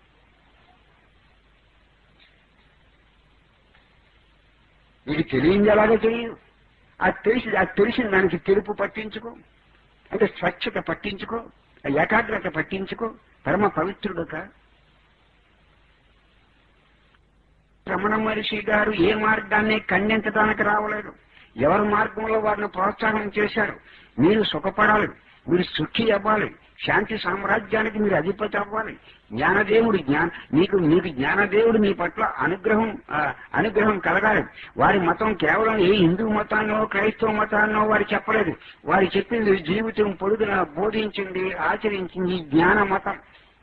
ఇది తెలియంది ఎలాగో తెలియదు అది తెలిసి అది తెలిసిన దానికి తెలుపు పట్టించుకో అంటే స్వచ్ఛత పట్టించుకో ఆ ఏకాగ్రత పట్టించుకో పరమ పవిత్రుడుగా రమణ మహర్షి గారు ఏ మార్గాన్ని ఖండించడానికి రావలేదు ఎవరి మార్గంలో వారిని ప్రోత్సాహం చేశారు మీరు సుఖపడాలి మీరు సుఖి అవ్వాలి శాంతి సామ్రాజ్యానికి మీరు అధిపతి అవ్వాలి జ్ఞానదేవుడు జ్ఞాన మీకు మీకు జ్ఞానదేవుడు మీ పట్ల అనుగ్రహం ఆ, అనుగ్రహం కలగాలి వారి మతం కేవలం ఏ హిందూ మతాన్నో క్రైస్తవ మతాన్నో వారు చెప్పలేదు వారు చెప్పింది జీవితం పొడుగున బోధించింది ఆచరించింది జ్ఞాన మతం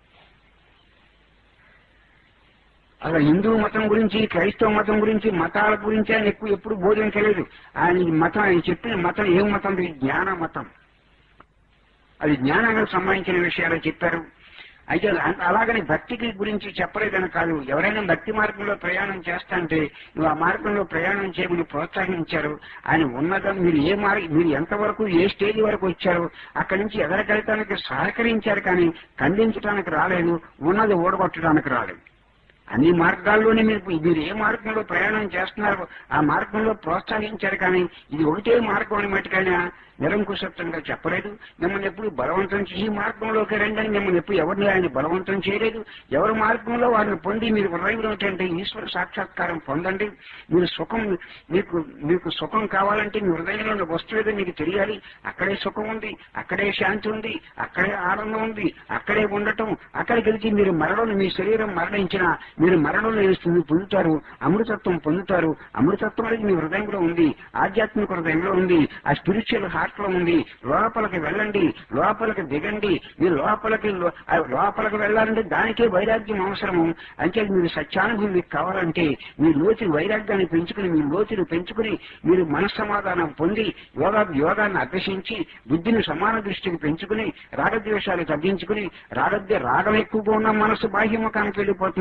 అసలు హిందూ మతం గురించి క్రైస్తవ మతం గురించి మతాల గురించి ఆయన ఎక్కువ ఎప్పుడు బోధించలేదు ఆయన ఈ మతం ఆయన చెప్పిన మతం ఏం మతం ఇది జ్ఞాన మతం అది జ్ఞానానికి సంబంధించిన విషయాలు చెప్పారు అయితే అ- అలాగని భక్తికి గురించి చెప్పలేదని కాదు ఎవరైనా భక్తి మార్గంలో ప్రయాణం చేస్తాంటే నువ్వు ఆ మార్గంలో ప్రయాణం చేయమని ప్రోత్సహించారు ఆయన ఉన్నతం మీరు ఏ మార్గ మీరు ఎంతవరకు ఏ స్టేజ్ వరకు వచ్చారు అక్కడి నుంచి ఎదరకెళ్ళటానికి సహకరించారు కానీ ఖండించడానికి రాలేదు ఉన్నది ఓడగొట్టడానికి రాలేదు అన్ని మార్గాల్లోనే మీరు మీరు ఏ మార్గంలో ప్రయాణం చేస్తున్నారో ఆ మార్గంలో ప్రోత్సహించారు కానీ ఇది ఒకటే మార్గం అని మట్టుకైనా నిరంకుశత్వంగా చెప్పలేదు మిమ్మల్ని ఎప్పుడు బలవంతం చేసి ఈ మార్గంలోకి రండి అని మిమ్మల్ని ఎప్పుడు ఎవరిని ఆయన బలవంతం చేయలేదు ఎవరి మార్గంలో వారిని పొంది మీరు హృదయంలోంటే ఈశ్వర సాక్షాత్కారం పొందండి మీరు సుఖం మీకు మీకు సుఖం కావాలంటే మీ హృదయంలో వస్తువేదో మీకు తెలియాలి అక్కడే సుఖం ఉంది అక్కడే శాంతి ఉంది అక్కడే ఆనందం ఉంది అక్కడే ఉండటం అక్కడికి వెళ్తే మీరు మరణం మీ శరీరం మరణించినా మీరు మరణం లేస్తుంది పొందుతారు అమృతత్వం పొందుతారు అమృతత్వం అనేది మీ హృదయంలో ఉంది ఆధ్యాత్మిక హృదయంలో ఉంది ఆ స్పిరిచువల్ హార్ట్ లో ఉంది లోపలికి వెళ్ళండి లోపలికి దిగండి మీరు లోపలికి లో- ఆ లోపలికి వెళ్ళాలంటే దానికే వైరాగ్యం అవసరము అంటే మీరు సత్యానుభవం మీకు కావాలంటే మీ లోతు వైరాగ్యాన్ని పెంచుకుని మీ లోతుని పెంచుకుని మీరు మనస్సమాధానం పొంది యోగా యోగాన్ని అభ్యసించి బుద్ధిని సమాన దృష్టికి పెంచుకుని రాగద్వేషాలు తగ్గించుకుని రాగద్వే రాగం ఎక్కువగా ఉన్న మనసు బాహ్యముఖానికి వెళ్ళిపోతుంది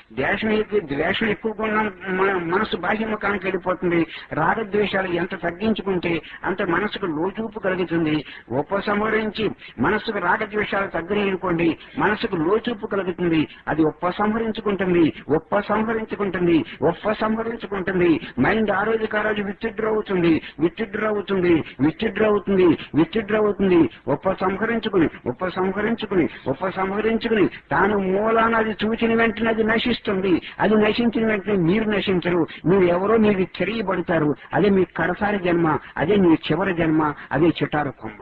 ద్వేషం ఎక్కువ ద్వేషం ఎక్కువగా ఉన్న మన మనసు బాహ్యముఖానికి వెళ్ళిపోతుంది రాగద్వేషాలు ఎంత తగ్గించుకుంటే అంత మనసుకు లోచూపు కలుగుతుంది ఉపసంహరించి మనసుకు రాగద్వేషాలు తగ్గినాయనుకోండి మనసుకు లోచూపు కలుగుతుంది అది ఉపసంహరించుకుంటుంది ఉపసంహరించుకుంటుంది ఉపసంహరించుకుంటుంది మైండ్ ఆ రోజుకి ఆ రోజు విత్డ్రా అవుతుంది విత్డ్రా అవుతుంది విత్డ్రా అవుతుంది విత్డ్రా అవుతుంది ఉపసంహరించుకుని ఉపసంహరించుకుని ఉపసంహరించుకుని తాను మూలాన అది చూచిన వెంటనే అది నశిస్తుంది అది నశించిన వెంటనే మీరు నశించరు మీరు ఎవరో మీకు తెలియబడతారు అదే మీ కడసారి జన్మ అదే మీ చివరి జన్మ అదే చిటారు కొమ్మ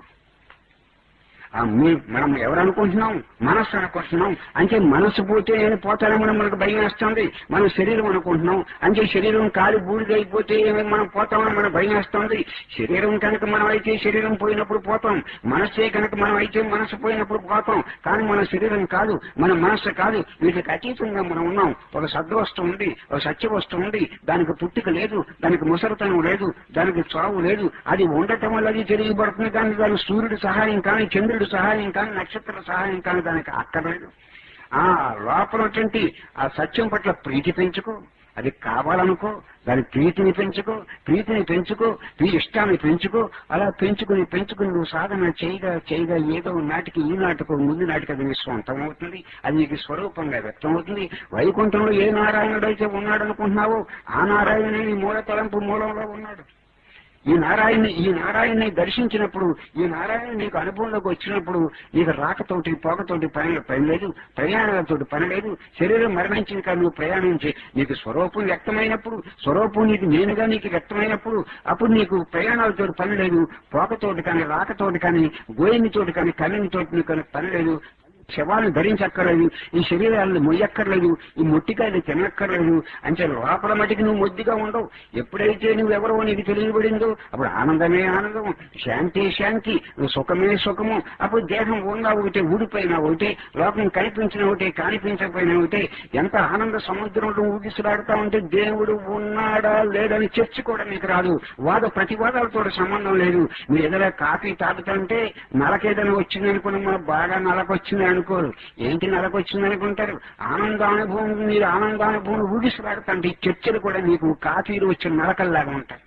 ఆ మీ మనం ఎవరు అనుకుంటున్నాం మనస్సు అనుకుంటున్నాం అంటే మనస్సు పోతే నేను పోతానేమో మనకు భయం వేస్తుంది మనం శరీరం అనుకుంటున్నాం అంటే శరీరం కాలి బూడిదైపోతే మనం పోతామని మన భయం వేస్తుంది శరీరం కనుక మనం అయితే శరీరం పోయినప్పుడు పోతాం మనస్సే కనుక మనం అయితే మనసు పోయినప్పుడు పోతాం కానీ మన శరీరం కాదు మన మనస్సు కాదు వీటికి అతీతంగా మనం ఉన్నాం ఒక సద్వస్తు ఉంది ఒక సత్య వస్తువు ఉంది దానికి పుట్టుక లేదు దానికి ముసలితనం లేదు దానికి చావు లేదు అది ఉండటం వల్ల అది తెలియబడుతుంది కానీ దాని సూర్యుడి సహాయం కానీ చంద్రుడి సహాయం కానీ నక్షత్ర సహాయం కానీ దానికి అక్కర్లేదు ఆ లోపల ఉన్నటువంటి ఆ సత్యం పట్ల ప్రీతి పెంచుకో అది కావాలనుకో దాని ప్రీతిని పెంచుకో ప్రీతిని పెంచుకో ప్రీ ఇష్టాన్ని పెంచుకో అలా పెంచుకుని పెంచుకుని నువ్వు సాధన చేయగా చేయగా ఏదో నాటికి ఈ నాటికి ముందు నాటికి అది నీ స్వంతం అవుతుంది అది నీకు స్వరూపంగా వ్యక్తం అవుతుంది వైకుంఠంలో ఏ నారాయణుడు అయితే ఉన్నాడు అనుకుంటున్నావో ఆ నారాయణుని నీ మూల తలంపు మూలంలో ఉన్నాడు ఈ నారాయణని ఈ నారాయణని దర్శించినప్పుడు ఈ నారాయణ నీకు అనుభవంలోకి వచ్చినప్పుడు నీకు రాకతోటి పోకతోటి పని పని లేదు ప్రయాణాలతోటి పని లేదు శరీరం మరణించింది కానీ నువ్వు ప్రయాణించి నీకు స్వరూపం వ్యక్తమైనప్పుడు స్వరూపం నీకు నేనుగా నీకు వ్యక్తమైనప్పుడు అప్పుడు నీకు ప్రయాణాలతో పని లేదు పోకతోటి కానీ రాకతోటి కానీ గోయినితోటి కానీ కన్నితోటి నీకు కానీ పని లేదు శవాలను ధరించక్కర్లేదు ఈ శరీరాలను మొయ్యక్కర్లేదు ఈ మొట్టికాయలు తినక్కర్లేదు అంటే లోపల మటుకు నువ్వు మొద్దిగా ఉండవు ఎప్పుడైతే నువ్వెవరో నీకు తెలియబడిందో అప్పుడు ఆనందమే ఆనందం శాంతి శాంతి నువ్వు సుఖమే సుఖము అప్పుడు దేహం ఉన్నా ఒకటే ఊడిపోయినా ఒకటే లోకం కనిపించిన ఒకటే కానిపించకపోయినా ఒకటే ఎంత ఆనంద సముద్రంలో ఊగిసలాడుతా ఉంటే దేవుడు ఉన్నాడా లేడని చర్చ కూడా నీకు రాదు వాద ప్రతివాదాలతో సంబంధం లేదు మీరు ఏదైనా కాఫీ తాగుతుంటే నలకేదైనా వచ్చింది అనుకుని మనం బాగా నలకొచ్చింది అనుకోరు ఏంటి నలకొచ్చింది అనుకుంటారు ఆనందానుభవం మీరు ఆనందానుభవం ఊగిసలాడుతుంటే ఈ చర్చలు కూడా మీకు కాఫీలు వచ్చిన నలకల్లాగా ఉంటాయి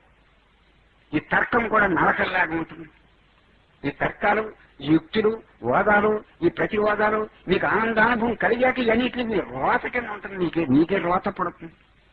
ఈ తర్కం కూడా నలకల్లాగా ఉంటుంది ఈ తర్కాలు ఈ యుక్తులు వాదాలు ఈ ప్రతివాదాలు మీకు ఆనందానుభవం కలిగాక ఇవన్నిటికి మీ రోత కింద ఉంటుంది నీకే నీకే రోత పడుతుంది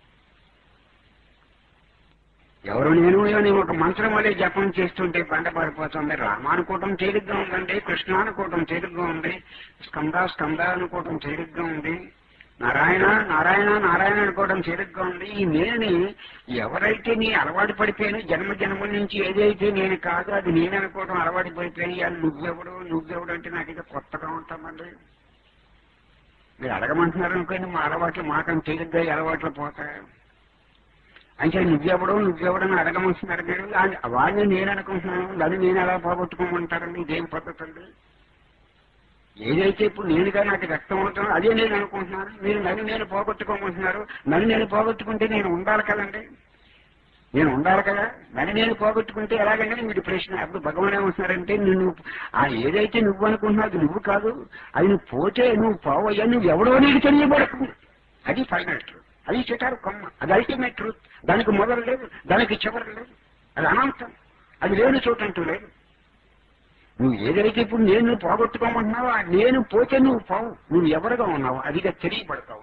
ఎవరు నేను నేను ఒక మంత్రం వల్లే జపం చేస్తుంటే పంట పడిపోతుంది రామానుకోవటం తేలిగ్గా ఉందండి కృష్ణ అనుకోవటం తేలిగ్గా ఉంది స్కంద స్కంద అనుకోవటం తేలిగ్గా ఉంది నారాయణ నారాయణ నారాయణ అనుకోవడం తేలిగ్గా ఉంది ఈ నేనని ఎవరైతే నీ అలవాటు పడిపోయాను జన్మ జన్మ నుంచి ఏదైతే నేను కాదు అది నేను అనుకోవడం అలవాటు పడిపోయాను అది నువ్వెవడు నువ్వెవడు అంటే నాకు ఇది కొత్తగా ఉంటామండి మీరు అడగమంటున్నారు అనుకోండి మా అలవాట్లు మాకని తేలిగ్గా ఈ అలవాట్లు పోతాయి అంటే నువ్వెవడో నువ్వెవడని అడగమంటున్నారు మీరు ఆ- వాడిని నేను అనుకుంటున్నాను దాన్ని నేను ఎలా పోగొట్టుకోమంటారండి ఇదేం పద్ధతి అండి ఏదైతే ఇప్పుడు నేనుగా నాకు వ్యక్తం అవుతానో అదే నేను అనుకుంటున్నాను మీరు నన్ను నేను పోగొట్టుకోమంటున్నారు నన్ను నేను పోగొట్టుకుంటే నేను ఉండాలి కదండి నేను ఉండాలి కదా నన్ను నేను పోగొట్టుకుంటే ఎలాగంటే వీడి ప్రశ్న అప్పుడు భగవాన్ ఏమంటున్నారంటే నువ్వు ఆ ఏదైతే నువ్వు అనుకుంటున్నావు అది నువ్వు కాదు అది నువ్వు పోతే నువ్వు పోవయ్యా నువ్వు ఎవడో నీకు తెలియబడకు అది ఫైనల్ ట్రూత్ అది చెటారు కొమ్మ అది అల్టిమేట్ ట్రూత్ దానికి మొదలు లేదు దానికి చివరి లేదు అది అనంతం అది లేని చోటు అంటూ లేదు నువ్వు ఏదైతే ఇప్పుడు నేను పోగొట్టుకోమంటున్నావో ఆ నేను పోతే నువ్వు పోవు నువ్వు ఎవరుగా ఉన్నావు అదిగా తెలియబడతావు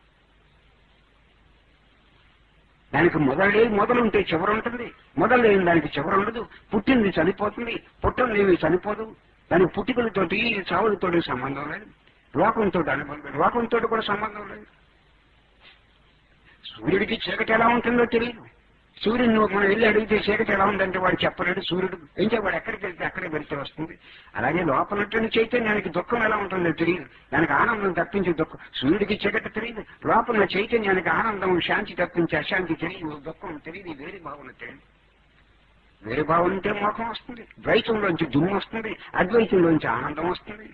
దానికి మొదలు లేదు మొదలు ఉంటే చివర ఉంటుంది మొదలు లేని దానికి చివర ఉండదు పుట్టింది చనిపోతుంది పుట్టలేవి చనిపోదు దానికి పుట్టుకలతోటి చావులతోటి సంబంధం లేదు లోకంతో అనుబంధం లోకంతో కూడా సంబంధం లేదు సూర్యుడికి చీకటి ఎలా ఉంటుందో తెలియదు సూర్యుడు నువ్వు మనం వెళ్ళి అడిగితే చీకటి ఎలా ఉందంటే వాడు చెప్పలేడు సూర్యుడు ఏం చెప్ప- వాడు ఎక్కడికి వెళ్తే అక్కడే వెళ్తే వస్తుంది అలాగే లోపలటువంటి చైతన్యానికి దుఃఖం ఎలా ఉంటుందో తెలియదు దానికి ఆనందం తప్పించి దుఃఖం సూర్యుడికి చీకటి తెలియదు లోపల చైతన్యానికి ఆనందం శాంతి తప్పించి అశాంతి తెలియదు దుఃఖం తెలియదు వేరే భావన తెలియదు వేరే భావన ఉంటే మోఖం వస్తుంది ద్వైతంలోంచి దుమ్ము వస్తుంది అద్వైతంలోంచి ఆనందం వస్తుంది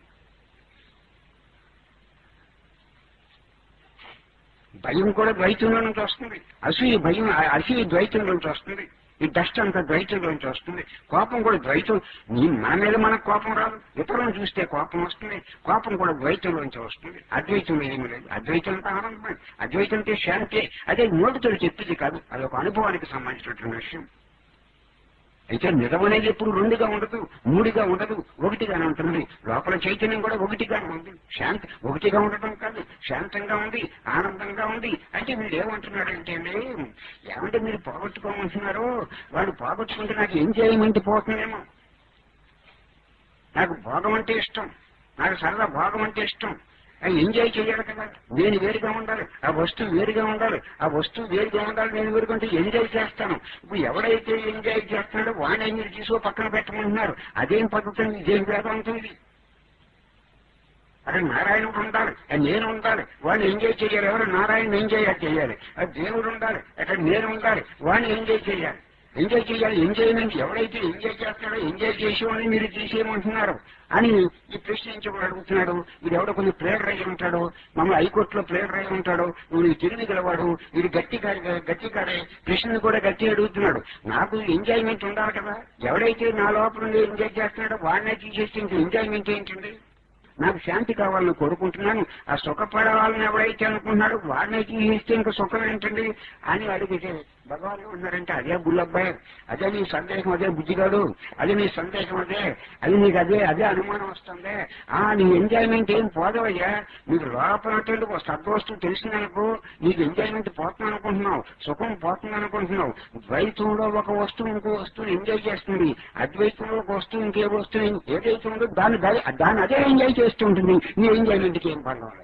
భయం కూడా ద్వైతంలో నుంచి వస్తుంది అసూయ భయం అసూయ ద్వైతం నుంచి వస్తుంది ఈ డస్ట్ అంతా ద్వైతంలోంచి వస్తుంది కోపం కూడా ద్వైతం నీ మన మీద మనకు కోపం రాదు ఇతరులను చూస్తే కోపం వస్తుంది కోపం కూడా ద్వైతంలోంచి వస్తుంది అద్వైతం ఏమీ లేదు అద్వైతం అంతా ఆనందమే అద్వైతం అంటే శాంతి అదే నోటితో చెప్పేది కాదు అది ఒక అనుభవానికి సంబంధించినటువంటి విషయం అయితే నిజం అనేది ఎప్పుడు రెండుగా ఉండదు మూడుగా ఉండదు ఒకటిగానే ఉంటుంది లోపల చైతన్యం కూడా ఒకటిగానే ఉంది శాంతి ఒకటిగా ఉండటం కాదు శాంతంగా ఉంది ఆనందంగా ఉంది అంటే వీడు ఏమంటున్నాడు అంటే అండి ఏమంటే మీరు పోగొట్టుకోమంటున్నారు వాడు పోగొట్టుకుంటే నాకు ఎంజాయ్మెంట్ పోతుందేమో నాకు భోగం అంటే ఇష్టం నాకు సరదా భోగం అంటే ఇష్టం అది ఎంజాయ్ చేయాలి కదా నేను వేరుగా ఉండాలి ఆ వస్తువు వేరుగా ఉండాలి ఆ వస్తువు వేరుగా ఉండాలి నేను వేరుకుంటే ఎంజాయ్ చేస్తాను ఇప్పుడు ఎవడైతే ఎంజాయ్ చేస్తున్నాడో వాడిని మీరు తీసుకో పక్కన పెట్టమంటున్నారు అదేం పద్ధతి అండి ఇదేం వేదాంతం ఇది అక్కడ నారాయణుడు ఉండాలి అది నేను ఉండాలి వాడిని ఎంజాయ్ చేయాలి ఎవరు నారాయణ ఎంజాయ్ చేయాలి అది దేవుడు ఉండాలి అక్కడ నేను ఉండాలి వాడిని ఎంజాయ్ చేయాలి ఎంజాయ్ చేయాలి ఎంజాయ్మెంట్ ఎవరైతే ఎంజాయ్ చేస్తాడో ఎంజాయ్ చేసేవాడిని మీరు తీసేయమంటున్నారు అని ఈ ప్రశ్నించబడి అడుగుతున్నాడు వీడు ఎవడో కొంచెం ప్లేయర్ అయి ఉంటాడు మమ్మల్ని హైకోర్టులో ప్లేయర్ అయి ఉంటాడు వీడు తిరిగి గలవాడు వీడు గట్టి గట్టి కాడే ప్రశ్నలు కూడా గట్టి అడుగుతున్నాడు నాకు ఎంజాయ్మెంట్ ఉండాలి కదా ఎవడైతే నా లోపల ఉండి ఎంజాయ్ చేస్తున్నాడో వాడినే తీసేస్తే ఇంకా ఎంజాయ్మెంట్ ఏంటండి నాకు శాంతి కావాలని కోరుకుంటున్నాను ఆ సుఖపడవాలని ఎవడైతే అనుకుంటున్నాడో వాడిని తీసేస్తే ఇంకా సుఖం ఏంటండి అని అడిగితే భగవాన్ ఉన్నారంటే అదే బుల్లబ్బాయి అదే నీ సందేహం అదే బుద్ధిగాడు అదే నీ సందేహం అదే అది నీకు అదే అదే అనుమానం వస్తుంది ఆ నీ ఎంజాయ్మెంట్ ఏం పోదవయ్యా నీకు లోపల ఒక సద్వస్తువు తెలిసిందనుకో నీకు ఎంజాయ్మెంట్ పోతుంది అనుకుంటున్నావు సుఖం పోతుంది అనుకుంటున్నావు ద్వైతంలో ఒక వస్తువు ఇంకో వస్తువుని ఎంజాయ్ చేస్తుంది అద్వైతంలో ఒక వస్తువు ఇంకే వస్తువు ఏదైతే ఉందో దాన్ని దా- దాన్ని అదే ఎంజాయ్ చేస్తూ ఉంటుంది నీ ఎంజాయ్మెంట్కి ఏం పర్వాలేదు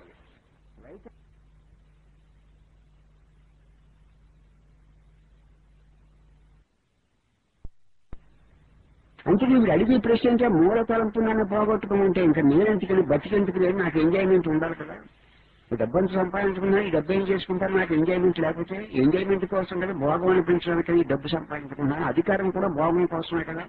అంటే మీరు అడిగే ప్రశ్న అంటే మూల తలంపు నన్ను పోగొట్టుకోమంటే ఇంకా నేనెందుకని బతికెందుకు లేదు నాకు ఎంజాయ్మెంట్ ఉండాలి కదా ఈ డబ్బును సంపాదించుకున్నా ఈ డబ్బు ఏం చేసుకుంటాను నాకు ఎంజాయ్మెంట్ లేకపోతే ఎంజాయ్మెంట్ కోసం కదా భోగం అనిపించడానికి ఈ డబ్బు సంపాదించుకున్నా అధికారం కూడా భోగం కోసమే కదా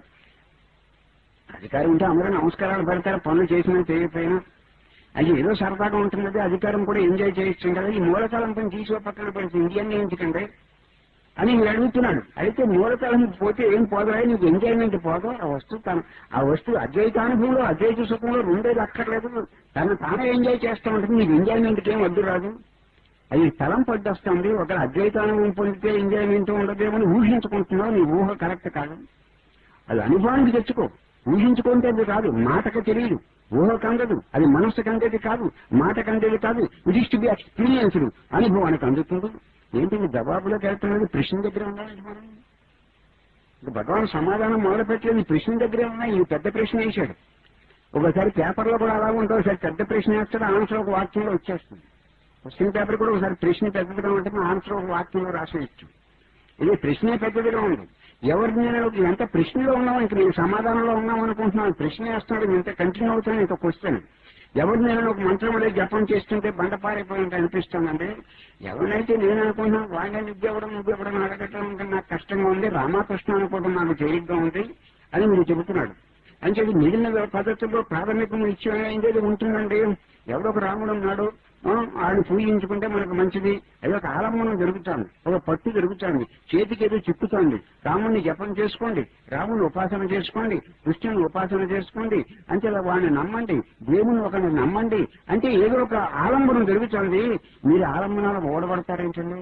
అధికారం ఉంటే అందరూ నమస్కారాలు పెడతారు పనులు చేసినా చేయకపోయినా అది ఏదో సరదాగా ఉంటుంది అధికారం కూడా ఎంజాయ్ చేయొచ్చు కదా ఈ మూలకాలం పని తీసుకో పక్కన పెడితే ఇండియన్ ఎందుకండి అని మీరు అడుగుతున్నాడు అయితే మూలకాలం పోతే ఏం పోదా నీకు ఎంజాయ్మెంట్ పోదు ఆ వస్తువు తన ఆ వస్తువు అద్వైతానుభవంలో అద్వైత సుఖంలో రెండేది అక్కర్లేదు తను తానే ఎంజాయ్ చేస్తూ ఉంటుంది నీకు ఎంజాయ్మెంట్కి ఏం వద్దు రాదు అది తలం పడ్డొస్తుంది ఒక అద్వైతానుభవం పొందితే ఎంజాయ్మెంట్ ఉండదేమో అని ఊహించుకుంటున్నావు నీ ఊహ కరెక్ట్ కాదు అది అనుభవానికి తెచ్చుకో ఊహించుకుంటే అది కాదు మాటకు తెలియదు ఊహకు అందదు అది మనస్సుకు అందేది కాదు మాటకు అందేది కాదు it is to be experienced అనుభవానికి అందుతుంది ఏంటి మీ జవాబులోకి వెళ్తున్నది ప్రశ్న దగ్గర ఉండాలి మనం ఇక భగవాన్ సమాధానం మొదలు పెట్టలేదు ఈ ప్రశ్న దగ్గరే ఉన్నాయి ఈ పెద్ద ప్రశ్న వేశాడు ఒకసారి పేపర్లో కూడా అలా ఉంటుంది ఒకసారి పెద్ద ప్రశ్న వేస్తాడు ఆన్సర్ ఒక వాక్యంలో వచ్చేస్తుంది క్వశ్చన్ పేపర్ కూడా ఒకసారి ప్రశ్న పెద్దదిగా ఉంటుంది ఆన్సర్ ఒక వాక్యంలో రాసేయచ్చు ఇది ప్రశ్నే పెద్దదిగా ఉంది ఎవరిని నేను ఎంత ప్రశ్నలో ఉన్నాం ఇంక నేను సమాధానంలో ఉన్నాం అనుకుంటున్నాను ప్రశ్న వేస్తున్నాడు ఇంత కంటిన్యూ అవుతాను ఇంత క్వశ్చన్ ఎవరు నేను ఒక మంత్రం అదే జపం చేస్తుంటే బండ పారైపోయినట్టు అనిపిస్తుందండి ఎవరినైతే నేను అనుకుంటున్నాను వాళ్ళని నువ్వు ఇవ్వడం నువ్వు ఇవ్వడం అడగటం ఇంకా నాకు కష్టంగా ఉంది రామకృష్ణ అనుకోవడం నాకు తేలిగ్గా ఉంది అని మీరు చెబుతున్నాడు అని చెప్పి మిగిలిన పద్ధతుల్లో ప్రాథమికం ఇచ్చేది ఉంటుందండి ఎవడో ఒక రాముడు ఉన్నాడు ఆ, ఆయన పూజించుకుంటే మనకు మంచిది ఏదో ఒక ఆలంబనం జరుగుతుంది ఒక పట్టు జరుగుతుంది చేతికి ఏదో చిక్కుతోంది రాముడిని జపం చేసుకోండి రాముని ఉపాసన చేసుకోండి కృష్ణుని ఉపాసన చేసుకోండి అంటే వాడిని నమ్మండి దేవుని ఒకరిని నమ్మండి అంటే ఏదో ఒక ఆలంబనం జరుగుతుంది మీరు ఆలంబనాలు ఓడబడతారేంటండి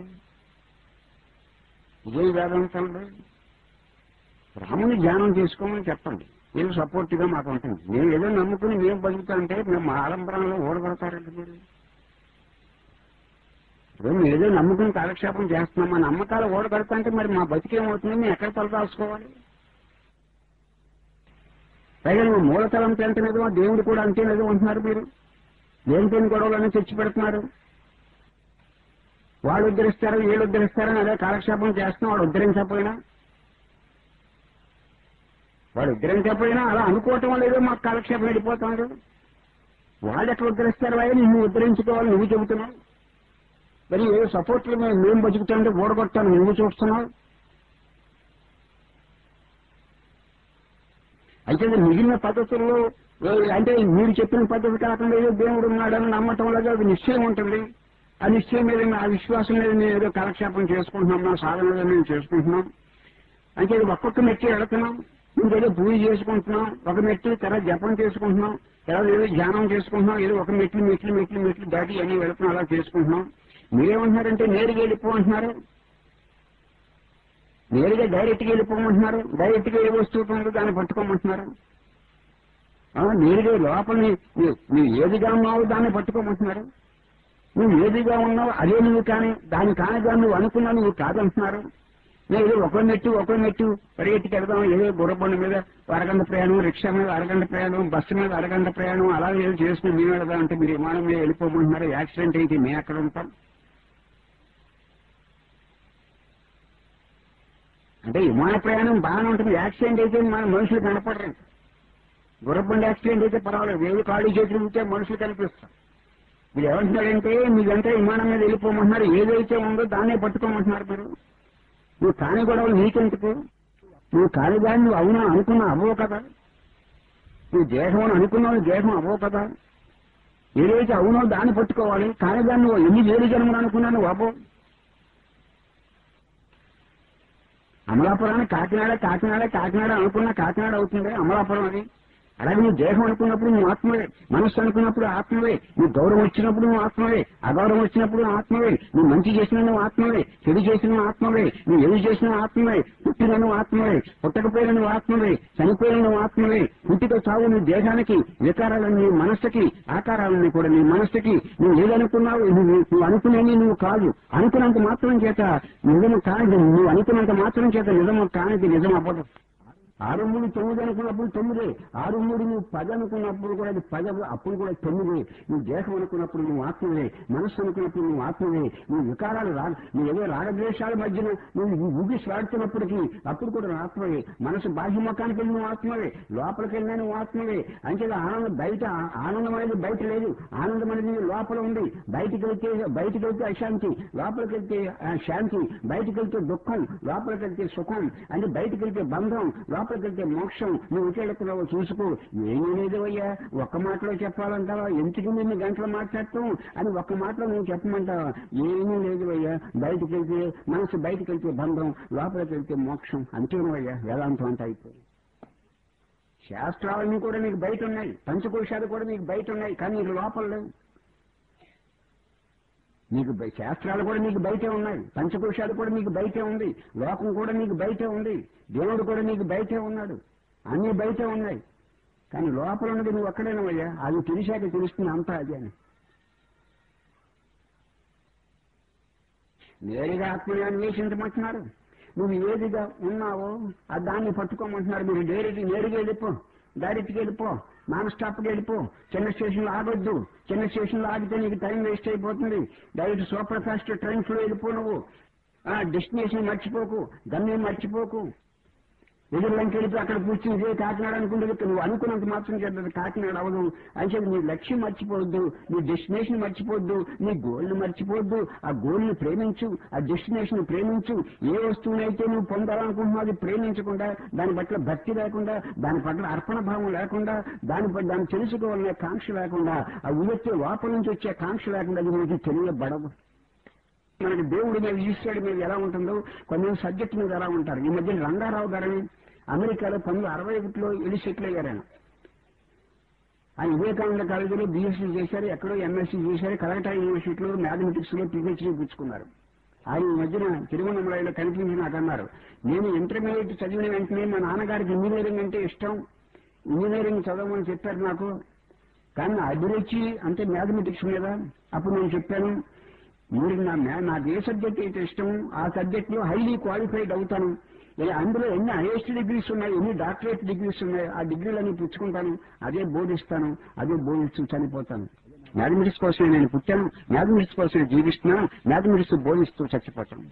ఇదే వేదాంతంలో రాముని ధ్యానం చేసుకోమని చెప్పండి నేను సపోర్ట్ గా మాకు ఉంటుంది మేము ఏదో నమ్ముకుని మేము బతుకుతాంటే మేము మా ఆలంబరంలో ఓడబడతారంటే మీరు ఇప్పుడు మేము ఏదో నమ్ముకుని కాలక్షేపం చేస్తున్నాం మా నమ్మకాలు ఓడబడతా అంటే మరి మా బతికేమవుతుంది మేము ఎక్కడ తలదాల్చుకోవాలి పైగా నువ్వు మూలతలం అంటేనేదో దేవుడు కూడా అంతేనేదో అంటున్నారు మీరు దేనిపైన గొడవలన్నీ తెచ్చి పెడుతున్నారు వాళ్ళు ఉద్ధరిస్తారు వీళ్ళు ఉద్ధరిస్తారని అదే కాలక్షేపం చేస్తున్నాం వాడు ఉద్ధరించకపోయినా వాడు ఉద్ధరించకపోయినా అలా అనుకోవటం లేదో మాకు కాలక్షేపం వెళ్ళిపోతాడు వాళ్ళు ఎట్లా ఉద్ధరిస్తారు వాయి నువ్వు ఉద్ధరించుకోవాలి నువ్వు చెబుతున్నావు మరి ఏ సపోర్ట్లు మేము మేము బతుకుతుంటే ఓడగొట్టాను నువ్వు చూస్తున్నావు అయితే ఇది మిగిలిన పద్ధతుల్లో ఏ, అంటే మీరు చెప్పిన పద్ధతి కాకుండా ఏదో దేవుడు ఉన్నాడని నమ్మటం వల్ల అది నిశ్చయం ఉంటుంది ఆ నిశ్చయం మీద ఆ విశ్వాసం మీద మేము ఏదో కాలక్షేపం చేసుకుంటున్నాం మా సాధనలో మేము చేసుకుంటున్నాం అంటే ఒక్కొక్క మెట్టి వెళుతున్నాం ఇంకేదో పూజ చేసుకుంటున్నాం ఒక మెట్టు తర్వాత జపం చేసుకుంటున్నాం తర్వాత ఏదో ధ్యానం చేసుకుంటున్నాం ఏదో ఒక మెట్లు మెట్లు మెట్లు మెట్లు దాటి అన్ని వెళుతున్నాం అలా చేసుకుంటున్నాం మీరేమంటున్నారంటే నేరుగా వెళ్ళిపోమంటున్నారు నేరుగా డైరెక్ట్గా వెళ్ళిపోమంటున్నారు డైరెక్ట్గా ఏ వస్తువు ఉందో దాన్ని పట్టుకోమంటున్నారు ఆ, నేరుగా లోపల నీ- నీ- నువ్వు ఏదిగా ఉన్నావో దాన్ని పట్టుకోమంటున్నారు నువ్వు ఏదిగా ఉన్నావు అదే నువ్వు కానీ దాని కానిగా నువ్వు అనుకున్నావు నువ్వు కాదంటున్నారు నేను ఏదో ఒక మెట్టు ఒక మెట్టు పరిగెత్తికి వెళ్దాం ఏదో గుర్రబండి మీద అరగంట ప్రయాణం రిక్షా మీద అరగంట ప్రయాణం బస్సు మీద అరగంట ప్రయాణం అలా ఏదో చేసుకుని మేము వెళదాం అంటే మీరు విమానం మీద వెళ్ళిపోమంటున్నారు యాక్సిడెంట్ అయితే మేము ఎక్కడ ఉంటాం అంటే విమాన ప్రయాణం బాగానే ఉంటుంది యాక్సిడెంట్ అయితే మన మనుషులు కనపడరు గుర్రబండి యాక్సిడెంట్ అయితే పర్వాలేదు వేలు కాళ్ళు చేతులు ఉంటే మనుషులు కనిపిస్తారు మీరు ఏమంటున్నారంటే మీదంతా విమానం మీద వెళ్ళిపోమంటున్నారు ఏదైతే ఉందో దాన్నే పట్టుకోమంటున్నారు మీరు నువ్వు కాని గొడవలు నీకెందుకు నువ్వు కాని దాన్ని నువ్వు అవునా అనుకున్నా అవ్వవు కదా నువ్వు దేహం అని అనుకున్నావు దేహం అవ్వవు కదా ఏదైతే అవునో దాన్ని పట్టుకోవాలి కాని దాన్ని నువ్వు ఎన్ని వేలు జన్మలు అనుకున్నా నువ్వు అవ్వవు అమలాపురాన్ని కాకినాడ కాకినాడ కాకినాడ అనుకున్నా కాకినాడ అవుతుంది అమలాపురం అది అలాగే నువ్వు దేహం అనుకున్నప్పుడు నువ్వు ఆత్మవే మనస్సు అనుకున్నప్పుడు ఆత్మవే నువ్వు గౌరవం వచ్చినప్పుడు నువ్వు ఆత్మవే అగౌరవం వచ్చినప్పుడు నువ్వు ఆత్మవే నువ్వు మంచి చేసిన నువ్వు ఆత్మవే చెడు చేసిన ఆత్మవే నువ్వు ఏది చేసిన ఆత్మవే పుట్టిన నువ్వు ఆత్మవే పుట్టకపోయిన నువ్వు ఆత్మవే చనిపోయిన నువ్వు ఆత్మవే పుట్టిక చావు నీ దేహానికి వికారాలని నీ మనస్సుకి ఆకారాలని కూడా నీ మనస్సుకి నువ్వు ఏదనుకున్నావు నువ్వు నువ్వు అనుకునేది నువ్వు కాదు అనుకున్నంత మాత్రం చేత నిజము కానిది నువ్వు అనుకున్నంత మాత్రం చేత నిజము కానిది నిజం అవ్వదు ఆరు మూడు తొమ్మిది అనుకున్నప్పుడు తొమ్మిది ఆరు మూడు నువ్వు పది అనుకున్నప్పుడు కూడా అది పది అవ్వదు, అప్పుడు కూడా తొమ్మిది నువ్వు దేహం అనుకున్నప్పుడు నువ్వు ఆత్మవే మనస్సు అనుకున్నప్పుడు నువ్వు ఆత్మవే నువ్వు వికారాలు రా నువ్వు ఏదో రాగద్వేషాల మధ్యన నువ్వు ఊగిసలాడుతున్నప్పటికీ అప్పుడు కూడా నువ్వు ఆత్మవే మనసు బాహ్య ముఖానికి వెళ్ళి నువ్వు ఆత్మవే లోపలికి వెళ్ళినా నువ్వు ఆత్మవే అంటే ఆనందం బయట ఆనందం అనేది బయట లేదు ఆనందం అనేది లోపల ఉంది బయటికి వెళ్తే బయటికి వెళ్తే అశాంతి లోపలికి వెళ్తే ఆ, శాంతి బయటికి వెళ్తే దుఃఖం లోపలికి వెళ్తే సుఖం అంటే బయటికి వెళ్తే బంధం లోపలికి వెళ్తే మోక్షం నువ్వు ఎక్కడెక్కడో చూసుకో ఏమీ లేదు అయ్యా ఒక్క మాటలో చెప్పాలంటావా ఎందుకు నిన్ను గంటలు మాట్లాడటం అని ఒక్క మాటలో నువ్వు చెప్పమంటావా ఏమీ లేదు అయ్యా బయటికి వెళ్తే మనసు బయటికి వెళ్తే బంధం లోపలికి వెళ్తే మోక్షం అంతేనయ్యా వేదాంతం అంతా అయిపోయింది శాస్త్రాలన్నీ కూడా నీకు బయట ఉన్నాయి పంచకోశాలు కూడా నీకు బయట ఉన్నాయి కానీ నీకు లోపల లేవు నీకు బయ- శాస్త్రాలు కూడా నీకు బయటే ఉన్నాయి పంచకోశాలు కూడా నీకు బయటే ఉంది లోకం కూడా నీకు బయటే ఉంది దేవుడు కూడా నీకు బయటే ఉన్నాడు అన్ని బయటే ఉన్నాయి కానీ లోపల ఉన్నది నువ్వు ఒక్కడేనవయ్యా అది తెలిసాక తెలుస్తుంది అంతా అది అని నేరుగా ఆత్మని అన్వేషించమంటున్నారు నువ్వు ఏదిగా ఉన్నావో ఆ దాన్ని పట్టుకోమంటున్నారు మీరు డైరెక్ట్ నేరుగా వెళ్ళిపో డైరెక్ట్గా వెళ్ళిపో నాన్ స్టాప్గా వెళ్ళిపో చిన్న స్టేషన్లో ఆగొద్దు చిన్న స్టేషన్లో ఆగితే నీకు టైం వేస్ట్ అయిపోతుంది డైరెక్ట్ సూపర్ ఫాస్ట్ ట్రైన్స్ లో వెళ్ళిపో నువ్వు ఆ డెస్టినేషన్ మర్చిపోకు గమ్యం మర్చిపోకు ఎదురులంకి వెళ్ళిపోయి అక్కడ కూర్చుని ఇదే కాకినాడ అనుకుంటే నువ్వు అనుకున్నంత మాత్రం చేద్దాం కాకినాడ అవదు అయితే నీ లక్ష్యం మర్చిపోవద్దు నీ డెస్టినేషన్ మర్చిపోవద్దు నీ గోల్ని మర్చిపోవద్దు ఆ గోల్ని ప్రేమించు ఆ డెస్టినేషన్ ప్రేమించు ఏ వస్తువునైతే నువ్వు పొందాలనుకుంటున్నావు అది ప్రేమించకుండా దాని పట్ల భక్తి లేకుండా దాని పట్ల అర్పణ భావం లేకుండా దాని పట్ల దాన్ని తెలుసుకోవాలనే కాంక్ష లేకుండా ఆ ఉదొచ్చే లోపల నుంచి వచ్చే కాంక్ష లేకుండా అది నీకు తెలియబడదు మనకి దేవుడి మీద ఈశ్వరుడి మీద ఎలా ఉంటుందో కొంచెం సబ్జెక్ట్ మీద ఎలా ఉంటారు ఈ మధ్య రంగారావు గారని అమెరికాలో పంతొమ్మిది అరవై ఒకటిలో వెళ్ళి సెటిల్ అయ్యారు ఆయన ఆయన వివేకానంద కాలేజీలో బీఎస్సీ చేశారు ఎక్కడో ఎంఎస్సీ చేశారు కలకటా యూనివర్సిటీలో మ్యాథమెటిక్స్ లో పిహెచ్డీ పుచ్చుకున్నారు ఆయన ఈ మధ్యన తిరువన్నమలలో కనిపించి నాకు అన్నారు నేను ఇంటర్మీడియట్ చదివిన వెంటనే మా నాన్నగారికి ఇంజనీరింగ్ అంటే ఇష్టం ఇంజనీరింగ్ చదవమని చెప్పారు నాకు కానీ నా అభిరుచి అంటే మ్యాథమెటిక్స్ మీద అప్పుడు నేను చెప్పాను మీరు నా మ్యా- నాకు ఏ సబ్జెక్ట్ అయితే ఇష్టం ఆ సబ్జెక్ట్ లో హైలీ క్వాలిఫైడ్ అవుతాను ఇలా అందులో ఎన్ని హైయెస్ట్ డిగ్రీస్ ఉన్నాయి ఎన్ని డాక్టరేట్ డిగ్రీస్ ఉన్నాయి ఆ డిగ్రీలన్నీ పుచ్చుకుంటాను అదే బోధిస్తాను అదే బోధిస్తూ చనిపోతాను మ్యాథమెటిక్స్ కోసమే నేను పుట్టాను మ్యాథమెటిక్స్ కోసమే జీవిస్తున్నాను మ్యాథమెటిక్స్ బోధిస్తూ చచ్చిపోతాను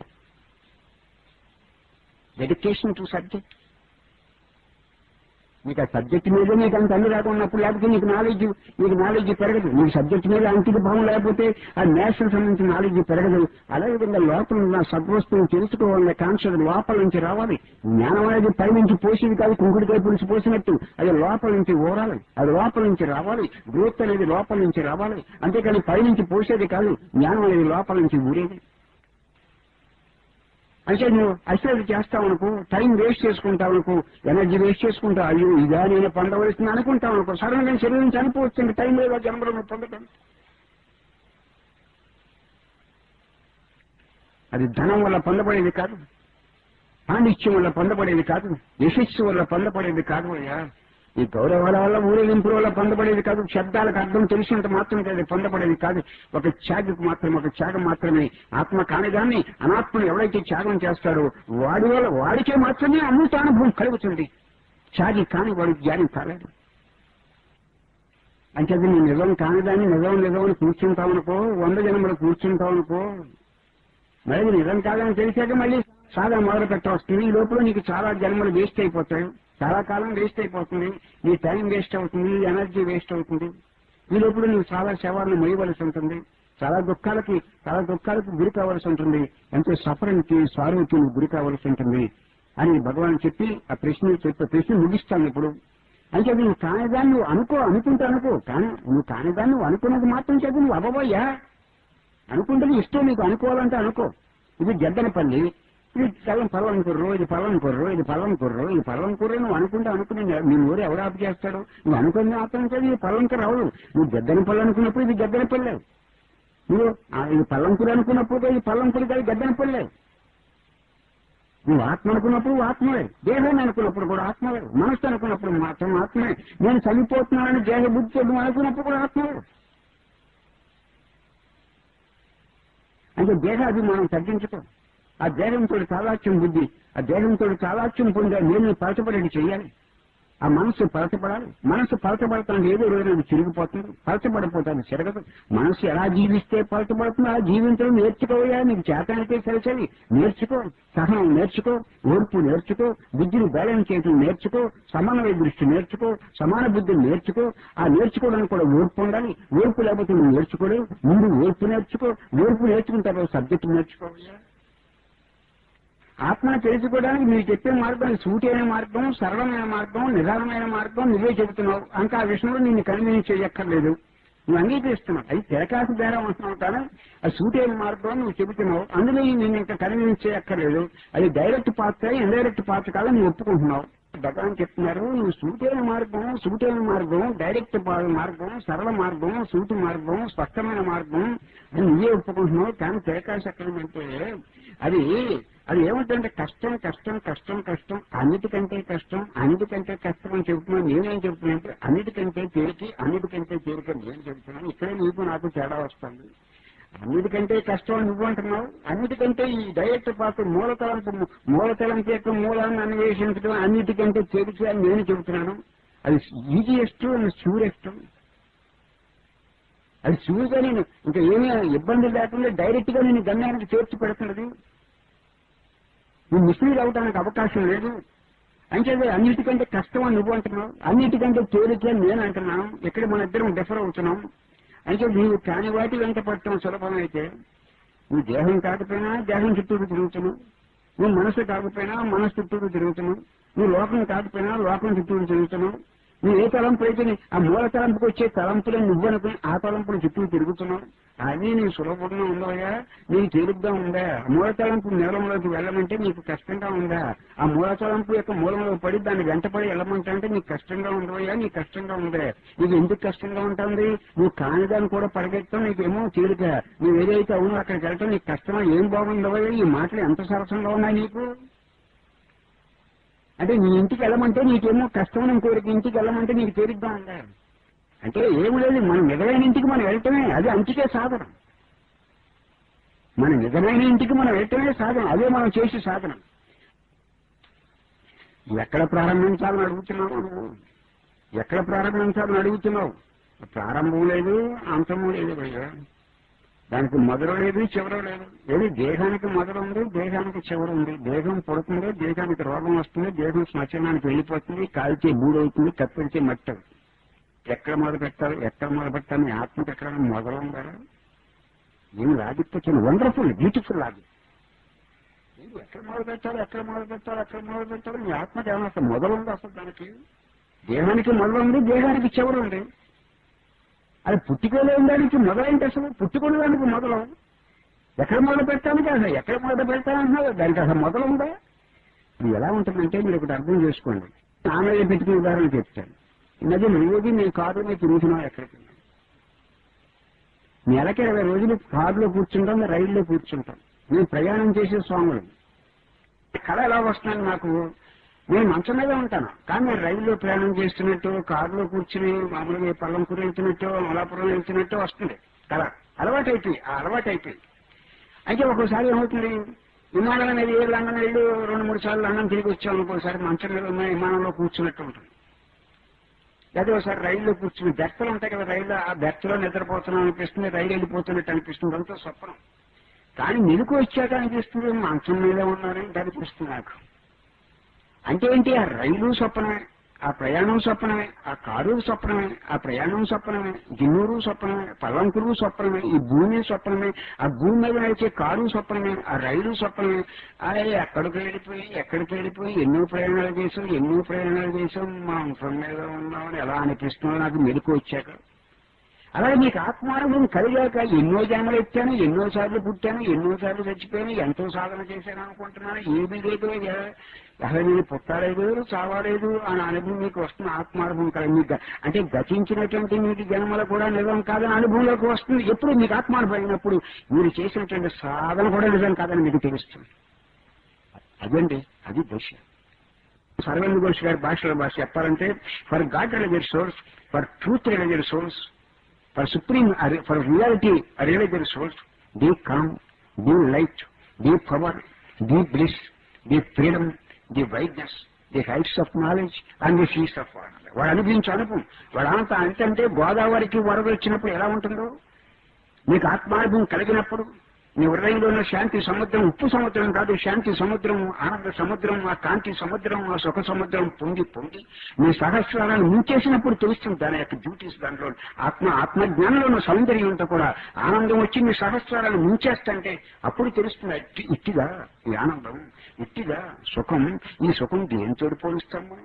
డెడికేషన్ టు సబ్జెక్ట్ నీకు ఆ సబ్జెక్ట్ మీద నీకు అంత అనురాగం ఉన్నప్పుడు లేకపోతే నీకు నాలెడ్జ్ నీకు నాలెడ్జ్ పెరగదు నీకు సబ్జెక్ట్ మీద అంకిత భావం లేకపోతే ఆ మ్యాథ్స్ సంబంధించిన నాలెడ్జ్ పెరగదు అదే విధంగా లోపల ఉన్న సద్వస్తువుని తెలుసుకోవాలనే కాంక్ష లోపల నుంచి రావాలి జ్ఞానం అనేది పై నుంచి పోసేది కాదు కుంకుడికాయ పులిసి పోసినట్టు అది లోపల నుంచి ఊరాలి అది లోపల నుంచి రావాలి గ్రోత్ అనేది లోపల నుంచి రావాలి అంతేకాని పై నుంచి పోసేది కాదు జ్ఞానం అనేది లోపల నుంచి ఊరేది అంటే నువ్వు అశ్రద్ధ చేస్తావు అనుకో టైం వేస్ట్ చేసుకుంటావు అనుకో ఎనర్జీ వేస్ట్ చేసుకుంటావు అయ్యో ఇదా నేను పొందవలసింది అనుకుంటావు అనుకో సడన్ గా శరీరం చనిపోవచ్చు ఇంక టైం లేదా జన్మలో నువ్వు పొందటం అది ధనం వల్ల పొందబడేది కాదు పాండిత్యం వల్ల పొందబడేది కాదు యశస్సు వల్ల పొందబడేది కాదు అయ్యా ఈ గౌరవాల వల్ల ఊరేగింపుల వల్ల పొందబడేది కాదు శబ్దాలకు అర్థం తెలిసినంత మాత్రం అది పొందబడేది కాదు ఒక త్యాగకు మాత్రం ఒక త్యాగం మాత్రమే ఆత్మ కానిదాన్ని అనాత్మను ఎవరైతే త్యాగం చేస్తాడో వాడి వల్ల వాడికే మాత్రమే అమృతానుభవం కలుగుతుంది త్యాగి కాని వాడు జ్ఞానం కాలేడు అంటే అది నీ నిజం కానిదాన్ని నిజం నిజం అని కూర్చుంటావనుకో వంద జన్మలు కూర్చుంటావనుకో మరి ఇది నిజం కాదని తెలిసాక మళ్ళీ సాధన మొదలు పెట్టవస్తుంది ఈ లోపల నీకు చాలా జన్మలు వేస్ట్ అయిపోతాయి చాలా కాలం వేస్ట్ అయిపోతుంది నీ టైం వేస్ట్ అవుతుంది ఎనర్జీ వేస్ట్ అవుతుంది ఈ లోపల నువ్వు చాలా శవాలను మొయ్యవలసి ఉంటుంది చాలా దుఃఖాలకి చాలా దుఃఖాలకు గురి కావాల్సి ఉంటుంది ఎంతో సఫరానికి స్వారూకి నువ్వు గురి కావాల్సి ఉంటుంది అని భగవాన్ చెప్పి ఆ ప్రశ్న చెప్పే ప్రశ్న ముగిస్తాను ఇప్పుడు అంటే నువ్వు కానిదాన్ని నువ్వు అనుకో అనుకుంటా అనుకో కానీ నువ్వు కానిదాన్ని నువ్వు అనుకున్నది మాత్రం చదువు నువ్వు అవ్వబోయ్యా అనుకుంటే ఇష్టం నీకు అనుకోవాలంటే అనుకో ఇది గద్దనపల్లి ఇది సగం పల్లం కుర్రు ఇది పల్లం కుర్రు ఇది పల్లం కుర్రు ఇది పల్లం కుర్రు నువ్వు అనుకుంటే అనుకుని నీ ఊరు ఎవరు ఆపు చేస్తాడు నువ్వు అనుకుని మాత్రం కాదు ఇది పల్లం కుర్ర అవదు నువ్వు గద్దన పల్లి అనుకున్నప్పుడు ఇది గద్దన పల్లె నువ్వు ఆ, ఇది పల్లం కుర్ర అనుకున్నప్పుడు ఇది పల్లం కుర్ర కాదు గద్దన పల్లె నువ్వు ఆత్మ అనుకున్నప్పుడు ఆత్మవే దేహాన్ని అనుకున్నప్పుడు కూడా ఆత్మవే మనస్సు అనుకున్నప్పుడు మాత్రం ఆత్మే నేను చనిపోతున్నానని దేహ బుద్ధి నువ్వు అనుకున్నప్పుడు కూడా ఆత్మవే అంటే దేహాభిమానం తగ్గించుకో ఆ దేహంతో చాలాత్యం బుద్ధి ఆ దేహంతో చాలాత్యం పొందే నేను పలచబడి చేయాలి ఆ మనసు పలచబడాలి మనసు పలచబడతాను ఏదో రోజు అది చిరిగిపోతుంది పలచబడిపోతుంది చిరగదు మనసు ఎలా జీవిస్తే పలచబడుతుందో అలా జీవించడం నేర్చుకోవయా నీకు చేతనైతే సరిసరి నేర్చుకో సహనం నేర్చుకో ఓర్పు నేర్చుకో బుద్ధిని బ్యాలెన్స్ చేయడం నేర్చుకో సమన్వయ దృష్టి నేర్చుకో సమాన బుద్ధిని నేర్చుకో ఆ నేర్చుకోవడానికి కూడా ఓర్పు ఉండాలి ఓర్పు లేకపోతే నువ్వు నేర్చుకోలేవు ముందు ఓర్పు నేర్చుకో ఓర్పు నేర్చుకున్న తర్వాత సబ్జెక్టు నేర్చుకోవయ్యా ఆత్మను తెలుసుకోవడానికి మీరు చెప్పే మార్గం సూటైన మార్గం సరళమైన మార్గం నిదానమైన మార్గం నువ్వే చెబుతున్నావు ఇంకా ఆ విషయంలో నిన్ను కన్వీన్స్ చేయక్కర్లేదు నువ్వు అంగీకరిస్తున్నావు అది తెరకాసు బేరం అంటున్నావు కానీ ఆ సూటైన మార్గం నువ్వు చెబుతున్నావు అందులో నిన్ను ఇంకా కన్వీన్స్ చేయక్కర్లేదు అది డైరెక్ట్ పాత్ర ఇండైరెక్ట్ పాత్ర కాదని నువ్వు ఒప్పుకుంటున్నావు భగవాన్ చెప్తున్నారు నువ్వు సూటైన మార్గం సూటైన మార్గం డైరెక్ట్ పా- మార్గం సరళ మార్గం సూటి మార్గం స్పష్టమైన మార్గం అని నువ్వే ఒప్పుకుంటున్నావు కానీ తెరకాసు ఎక్కడ అంటే అది అది ఏమిటంటే కష్టం కష్టం కష్టం కష్టం అన్నిటికంటే కష్టం అన్నిటికంటే కష్టం అని చెబుతున్నాను నేనేం చెబుతున్నానంటే అన్నిటికంటే తేలికి అన్నిటికంటే తేలిక నేను చెబుతున్నాను ఇక్కడే నీకు నాకు తేడా వస్తుంది అన్నిటికంటే కష్టం అని నువ్వు అంటున్నావు అన్నిటికంటే ఈ డైరెక్ట్ పాత్ర మూలతలంపు మూలతలంపు యొక్క మూలాన్ని అన్వేషించడం అన్నిటికంటే తేలిక అని నేను చెబుతున్నాను అది ఈజియెస్ట్ అండ్ షూరెస్ట్ అది షూర్గా నేను ఇంకా ఏమీ ఇబ్బంది లేకుండా డైరెక్ట్ గా నేను గమ్యానికి చేర్చి పెడుతున్నది నువ్వు మిస్లీడ్ అవడానికి అవకాశం లేదు అంటే అది అన్నిటికంటే కష్టం అని నువ్వు అంటున్నావు అన్నిటికంటే తేలిక అని నేను అంటున్నాను ఇక్కడ మన ఇద్దరం డిఫర్ అవుతున్నాం అంటే నీవు కాని వాటి వెంట పట్టడం సులభమైతే నువ్వు దేహం కాకపోయినా దేహం చుట్టూరు తిరుగుతున్నావు నువ్వు మనసు కాకపోయినా మనసు చుట్టూరు తిరుగుతున్నావు నువ్వు లోకం కాకపోయినా లోకం చుట్టూరు తిరుగుతున్నావు నువ్వు ఏ తలంపు అయితే నీ- ఆ మూల తలంపుకి వచ్చే తలంపులే నువ్వు అనుకుని ఆ తలంపుల చుట్టూ తిరుగుతున్నావు అది నీకు సులభంగా ఉందయ్యా నీకు తేలిగ్గా ఉందా ఆ మూల తలంపు మూలంలోకి వెళ్ళమంటే నీకు కష్టంగా ఉందా ఆ మూల తలంపు యొక్క మూలంలో పడి దాన్ని వెంటపడి వెళ్ళమంటే అంటే నీకు కష్టంగా ఉండవయ్యా నీకు కష్టంగా ఉందే నీకు ఎందుకు కష్టంగా ఉంటుంది నువ్వు కానిదాన్ని కూడా పరిగెత్తడం నీకేమో తేలిక నువ్వు ఏదైతే అవునో అక్కడికి వెళ్ళటం నీకు కష్టమా ఏం బాగుండవయ్యా ఈ మాటలు ఎంత సరసంగా ఉన్నాయి నీకు అంటే నీ ఇంటికి వెళ్ళమంటే నీకేమో కష్టమైన కోరిక ఇంటికి వెళ్ళమంటే నీకు తేలిగ్గా ఉందా అంటే ఏం లేదు మన నిజమైన ఇంటికి మనం వెళ్ళటమే అది అంటికే సాధన మన నిజమైన ఇంటికి మనం వెళ్ళటమే సాధన అదే మనం చేసే సాధన ఎక్కడ ప్రారంభించాలని అడుగుతున్నావు నువ్వు ఎక్కడ ప్రారంభించాలని అడుగుతున్నావు ప్రారంభం లేదు అంతము లేదు భయ్యా దానికి మొదలు లేదు చివర లేదు ఏది దేహానికి మొదలు ఉంది దేహానికి చివర ఉంది దేహం పడుతుంది దేహానికి రోగం వస్తుంది దేహం శ్మశానానికి వెళ్ళిపోతుంది కాల్చే బూడవుతుంది కప్పించే మట్టి అవుతుంది. ఎక్కడ మొదలు పెట్టాలి ఎక్కడ మొదలు పెట్టాలి నీ ఆత్మకి ఎక్కడ మొదలు ఉందా నేను లాజిక్ వచ్చాను వండర్ఫుల్ బ్యూటిఫుల్ లాజిక్ నీకు ఎక్కడ మొదలు పెట్టాలి ఎక్కడ మొదలు పెట్టాలి ఎక్కడ మొదలు పెట్టాలి నీ ఆత్మకి ఏమైనా అసలు మొదలు ఉంది అసలు దానికి దేహానికి మొదలు ఉంది దేహానికి చివర ఉంది అది పుట్టుకోలే ఉందానికి మొదలైంది అసలు పుట్టుకునే దానికి మొదలు ఎక్కడ మొదలు పెడతానికి అసలు ఎక్కడ మొదలు పెడతానంటున్నావు దానికి అసలు మొదలు ఉందా ఇది ఎలా ఉంటుందంటే మీరు ఒకటి అర్థం చేసుకోండి ఆమె పెట్టుకునే ఉదాహరణ చెప్తాను ఈ మధ్య రోజు నేను కారు మీద తిరుగుతున్నాం ఎక్కడికి నెలకి ఇరవై రోజులు కారులో కూర్చుంటాం రైల్లో కూర్చుంటాం మేము ప్రయాణం చేసే స్వాములు కళ ఎలా వస్తుందని నాకు నేను మంచం మీద ఉంటాను కానీ నేను రైల్లో ప్రయాణం చేస్తున్నట్టు కారులో కూర్చుని మామూలుగా పల్లంకూరు వెళ్తున్నట్టు అమలాపురం వెళ్తున్నట్టు వస్తుంది కళ అలవాటు అయిపోయి ఆ అలవాటు అయిపోయి అయితే ఒక్కోసారి ఏమవుతుంది విమానం అనేది ఏ లండన్ వెళ్ళి రెండు మూడు సార్లు లండన్ తిరిగి వచ్చాం ఒక్కోసారి మంచం మీద ఉన్న విమానంలో కూర్చున్నట్టు ఉంటుంది లేదా ఒకసారి రైల్లో కూర్చుని బెర్తలు ఉంటాయి కదా రైల్లో ఆ బెర్తలో నిద్రపోతున్నాం అనిపిస్తుంది రైలు వెళ్ళిపోతున్నట్టు అనిపిస్తుంది అంతా స్వప్నం కానీ మెలకు వచ్చాక అనిపిస్తుంది మంచం మీద ఉన్నారని అనిపిస్తుంది నాకు అంటే ఏంటి ఆ రైలు స్వప్నమే ఆ ప్రయాణం స్వప్నమే ఆ కారు స్వప్నమే ఆ ప్రయాణం స్వప్నమే గిన్నూరు స్వప్నమే పల్లంకురు స్వప్నమే ఈ భూమి స్వప్నమే ఆ భూమి మీద నడిచే కారు స్వప్నమే ఆ రైలు స్వప్నమే అదే ఎక్కడికి వెళ్ళిపోయి ఎక్కడికి వెళ్ళిపోయి ఎన్నో ప్రయాణాలు చేసాం ఎన్నో ప్రయాణాలు చేసాం మా అంశం మీద ఉన్నామని ఎలా అనిపిస్తుందో నాకు మెలకు వచ్చాక అలాగే మీకు ఆత్మానుభవం కలిగాక ఎన్నో జన్మలు ఎత్తాను ఎన్నో సార్లు పుట్టాను ఎన్నో సార్లు చచ్చిపోయాను ఎంతో సాధన చేశాను అనుకుంటున్నాను ఏమీ లేదు ఎ- అసలు నేను పుట్టలేదు చావలేదు అని అనుభవం మీకు వస్తుంది ఆత్మానుభవం కలిగి మీకు గ- అంటే గతించినటువంటి మీకు జన్మలు కూడా నిజం కాదని అనుభవంలోకి వస్తుంది ఎప్పుడు మీకు ఆత్మానుభవం అయినప్పుడు మీరు చేసినటువంటి సాధన కూడా నిజం కాదని మీకు తెలుస్తుంది అదండి అది దశ సర్వేంద్ర ఘోష్ గారి భాషలో భాష చెప్పాలంటే for God religious source for truth religious source for supreme, for reality, realized souls, the calm, the light, the power, the bliss, the freedom, the wideness, the heights of knowledge and the seas of water. వాడు అనిపించు అనుభవం వాడు అంత అంటే గోదావరికి వరద వచ్చినప్పుడు ఎలా ఉంటుందో నీకు ఆత్మానుభవం కలిగినప్పుడు నీ హృదయంలో ఉన్న శాంతి సముద్రం ఉప్పు సముద్రం కాదు శాంతి సముద్రం ఆనంద సముద్రం ఆ కాంతి సముద్రం ఆ సుఖ సముద్రం పొంగి పొంగి నీ సహస్రాలను ముంచేసినప్పుడు తెలుస్తుంది దాని యొక్క డ్యూటీస్ దాంట్లో ఆత్మ ఆత్మజ్ఞానంలో ఉన్న సౌందర్యం అంతా కూడా ఆనందం వచ్చి నీ సహస్రాలను ముంచేస్తంటే అప్పుడు తెలుస్తుంది ఇట్టి ఇట్టిగా ఈ ఆనందం ఇట్టిగా సుఖం ఈ సుఖం దేనితో పోలుస్తాం మనం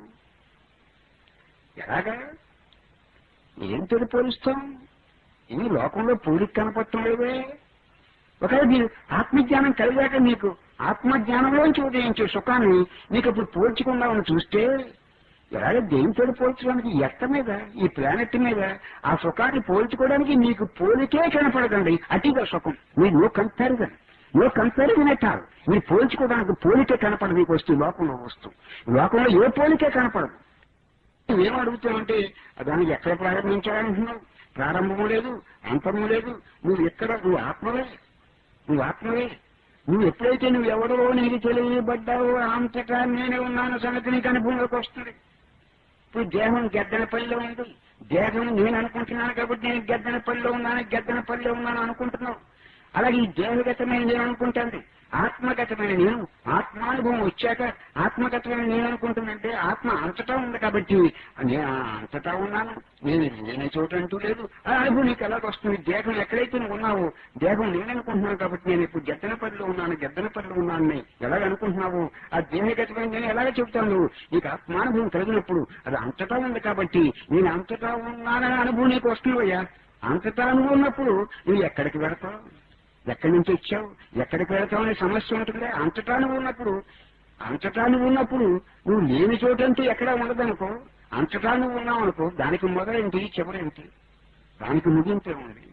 ఎలాగా ఏంతో పోలుస్తాం ఈ లోకంలో పోలిక కనపడటం లేదే ఒకవేళ మీరు ఆత్మజ్ఞానం కలిగాక మీకు ఆత్మజ్ఞానంలోంచి ఉదయించే సుఖాన్ని మీకు అప్పుడు పోల్చుకుందామని చూస్తే ఎలాగ దేనితో పోల్చడానికి ఎక్క మీద ఈ ప్లానెట్ మీద ఆ సుఖాన్ని పోల్చుకోవడానికి మీకు పోలికే కనపడదండి అతిగా సుఖం మీరు no comparison no comparison at all మీరు పోల్చుకోవడానికి పోలికే కనపడదు మీకు వస్తువు లోకంలో వస్తువు లోకంలో ఏ పోలికే కనపడదు ఏం అడుగుతావంటే దానికి ఎక్కడ ప్రారంభించాలంటున్నావు ప్రారంభము లేదు అంతము లేదు నువ్వు ఎక్కడ నువ్వు ఆత్మవే నువ్వు ఆత్మవే నువ్వు ఎప్పుడైతే నువ్వు ఎవరో నీకు తెలియబడ్డావో అంతటా నేనే ఉన్నాను సంగతి నీకు అనుభవంలోకి వస్తుంది ఇప్పుడు దేహం గెద్దనపల్లిలో ఉంది దేహం నేను అనుకుంటున్నాను కాబట్టి నేను గెద్దనపల్లిలో ఉన్నాను గెద్దనపల్లిలో ఉన్నాను అనుకుంటున్నావు అలాగే ఈ దేహగతమైన నేను అనుకుంటాను ఆత్మగతమైన నేను ఆత్మానుభవం వచ్చాక ఆత్మగతమైన నేను అనుకుంటున్నంటే ఆత్మ అంతటా ఉంది కాబట్టి నేను అంతటా ఉన్నాను నేను నేనే చోట అంటూ లేదు ఆ అనుభవం నీకు ఎలాగ వస్తుంది దేహం ఎక్కడైతే నువ్వు ఉన్నావో దేహం నేను అనుకుంటున్నాను కాబట్టి నేను ఇప్పుడు గెద్దనపల్లిలో ఉన్నాను గెద్దనపల్లిలో ఉన్నాను అని ఎలాగ అనుకుంటున్నావు ఆ దేహగతమైన నేను ఎలాగ చెబుతాను నువ్వు నీకు ఆత్మానుభవం కలిగినప్పుడు అది అంతటా ఉంది కాబట్టి నేను అంతటా ఉన్నాననే అనుభవం నీకు వస్తుందయ్యా అంతటా నువ్వు ఉన్నప్పుడు నువ్వు ఎక్కడికి వెళతావు ఎక్కడి నుంచి వచ్చావు ఎక్కడికి వెళతావు అనే సమస్య ఉంటుంది అంతటా నువ్వు ఉన్నప్పుడు అంతటా నువ్వు ఉన్నప్పుడు నువ్వు లేని చోటంటూ ఎక్కడా ఉండదనుకో అంతటా నువ్వు ఉన్నావు అనుకో దానికి మొదలేంటి చివరేంటి దానికి ముగింపే ఉంది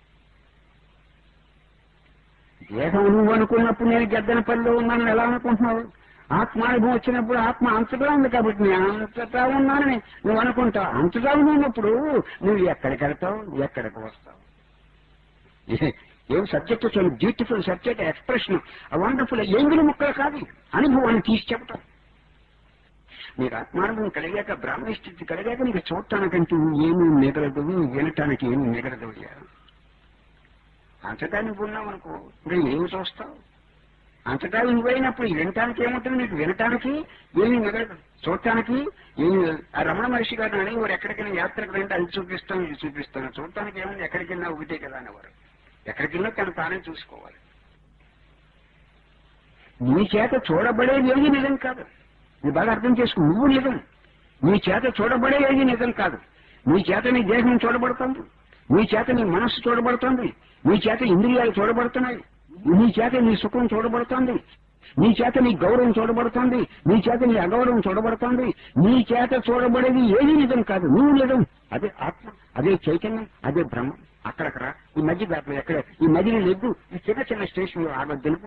దేహం నువ్వు అనుకున్నప్పుడు నేను గద్దనపల్లిలో ఉన్నానని ఎలా అనుకుంటున్నావు ఆత్మానుభవం వచ్చినప్పుడు ఆత్మ అంతటా ఉంది కాబట్టి నేను అంతటా ఉన్నానని నువ్వు అనుకుంటావు అంతటా ఉన్నప్పుడు నువ్వు ఎక్కడికి వెళ్తావు ఎక్కడికి వస్తావు ఏ- ఏం సబ్జెక్ట్ చాలా బ్యూటిఫుల్ సబ్జెక్ట్ ఎక్స్ప్రెషన్ వండర్ఫుల్ ఎంగిలి ముక్కలు కాదు అనుభవాన్ని తీసి చెప్పటం మీరు ఆత్మానుభవం కలిగాక బ్రాహ్మణ స్థితి కలిగాక నీకు చూడటానికంటూ ఏమీ మిగలదు వినటానికి ఏమీ మిగలదు అయ్యా. అంతటా నువ్వు ఉన్నావు అనుకో ఇంకా ఏమి చూస్తావు అంతటా నువ్వైనప్పుడు వినటానికి ఏముంటుంది నీకు వినటానికి ఏమీ మిగలదు చూడటానికి ఏమి ఆ రమణ మహర్షి గారిని అనేవారు ఎక్కడికైనా యాత్రకు రండి అది చూపిస్తాను ఇది చూపిస్తాను చూడటానికి ఏముంది ఎక్కడికి వెళ్ళినా ఒకటే కదా అనేవారు ఎక్కడికి వెళ్ళినా తను తానే చూసుకోవాలి నీ చేత చూడబడేది ఏది నిజం కాదు నువ్వు బాగా అర్థం చేసుకో నువ్వు నిజం నీ చేత చూడబడేది నిజం కాదు నీ చేత నీ దేహం చూడబడుతుంది నీ చేత నీ మనస్సు చూడబడుతుంది నీ చేత ఇంద్రియాలు చూడబడుతున్నాయి నీ చేత నీ సుఖం చూడబడుతోంది నీ చేత నీ గౌరవం చూడబడుతోంది నీ చేత నీ అగౌరవం చూడబడుతోంది నీ చేత చూడబడేది ఏది నిజం కాదు నువ్వు నిజం అదే ఆత్మ అదే చైతన్యం అదే బ్రహ్మం అక్కడక్కడ ఈ మధ్య దాంట్లో ఎక్కడ ఈ మధ్యన లెగ్గు ఈ చిన్న చిన్న స్టేషన్ ఆగొద్దు తెలుపు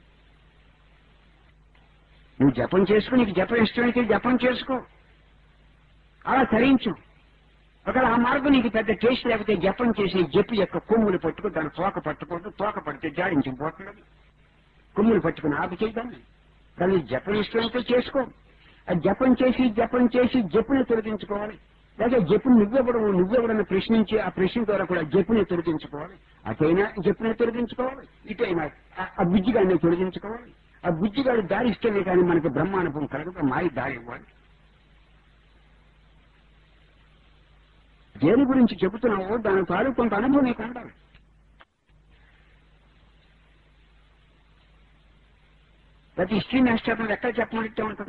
నువ్వు జపం చేసుకో నీకు జపం ఇష్టమైతే జపం చేసుకో అలా తరించు ఒకవేళ ఆ మార్గం నీకు పెద్ద టేస్ట్ లేకపోతే జపం చేసి జప్పు యొక్క కొమ్ములు పట్టుకో దాని తోక పట్టుకోవద్దు తోక పడితే జాడించిపోతున్నది కొమ్ములు పట్టుకుని ఆపు చేయదాన్ని దాన్ని జపం ఇష్టమైతే చేసుకో ఆ జపం చేసి జపం చేసి జప్పుని తొలగించుకోవాలి లేదా జప్పుని నువ్వెవడం నువ్వెవడని ప్రశ్నించి ఆ ప్రశ్న ద్వారా కూడా జప్పుని తొలగించుకోవాలి అటైనా జప్పుని తొలగించుకోవాలి ఇటైనా ఆ- ఆ బుజ్జిగాడిని తొలగించుకోవాలి ఆ బుజ్జిగాడి దారి ఇస్తేనే కానీ మనకి బ్రహ్మానుభవం కలగదు మాయ దారి ఇవ్వాలి దేని గురించి చెబుతున్నావో దాని తాలూ కొంత అనుభవం నీకు ఉండాలి ప్రతి హిస్టరీ మాస్టర్ ఎక్కడ చెప్పమంటే ఉంటుంది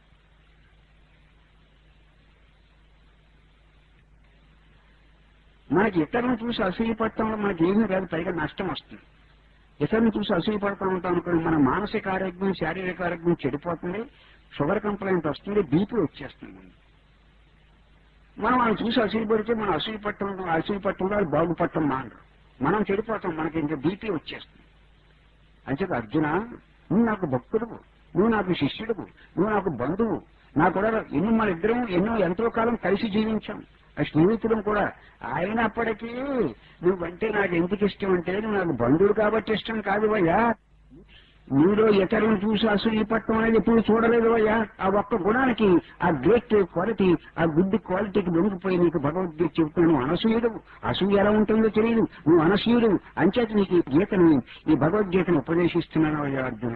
మనకి ఇతరులను చూసి అసూయపడటంలో మనకి ఏమీ రాదు పైగా నష్టం వస్తుంది ఇతరులను చూసి అసూయపడతా ఉంటాం అనుకోండి మన మానసిక ఆరోగ్యం శారీరక ఆరోగ్యం చెడిపోతుంది షుగర్ కంప్లైంట్ వస్తుంది బీపీ వచ్చేస్తుంది మనం వాళ్ళని చూసి అసూయపడితే మనం అసూయపట్టం అసూయపట్టంలో వాళ్ళు బాగుపడటం మానరు మనం చెడిపోతాం మనకి ఇంకా బీపీ వచ్చేస్తుంది అంచేత అర్జున నువ్వు నాకు భక్తుడువు నువ్వు నాకు శిష్యుడువు నువ్వు నాకు బంధువు నా కూడా ఎన్నో మన ఇద్దరం ఎన్నో ఎంతో కాలం కలిసి జీవించాం ఆ స్నేహితులం కూడా అయినప్పటికీ నువ్వంటే నాకు ఎందుకు ఇష్టం అంటే నువ్వు నాకు బంధువుడు కాబట్టి ఇష్టం కాదు అయ్యా నీలో ఇతరులను చూసి అసూయ పట్టడం అనేది ఎప్పుడు చూడలేదు అయ్యా ఆ ఒక్క గుణానికి ఆ గ్రేట్ క్వాలిటీ ఆ గుడ్ క్వాలిటీకి లొంగిపోయి నీకు భగవద్గీత చెబుతున్నాను నువ్వు అనసూయుడు అసూయ ఎలా ఉంటుందో తెలియదు నువ్వు అనసూయుడు అంచేత నీకు ఈ గీతని ఈ భగవద్గీతను ఉపదేశిస్తున్నాను అయ్యా అర్జున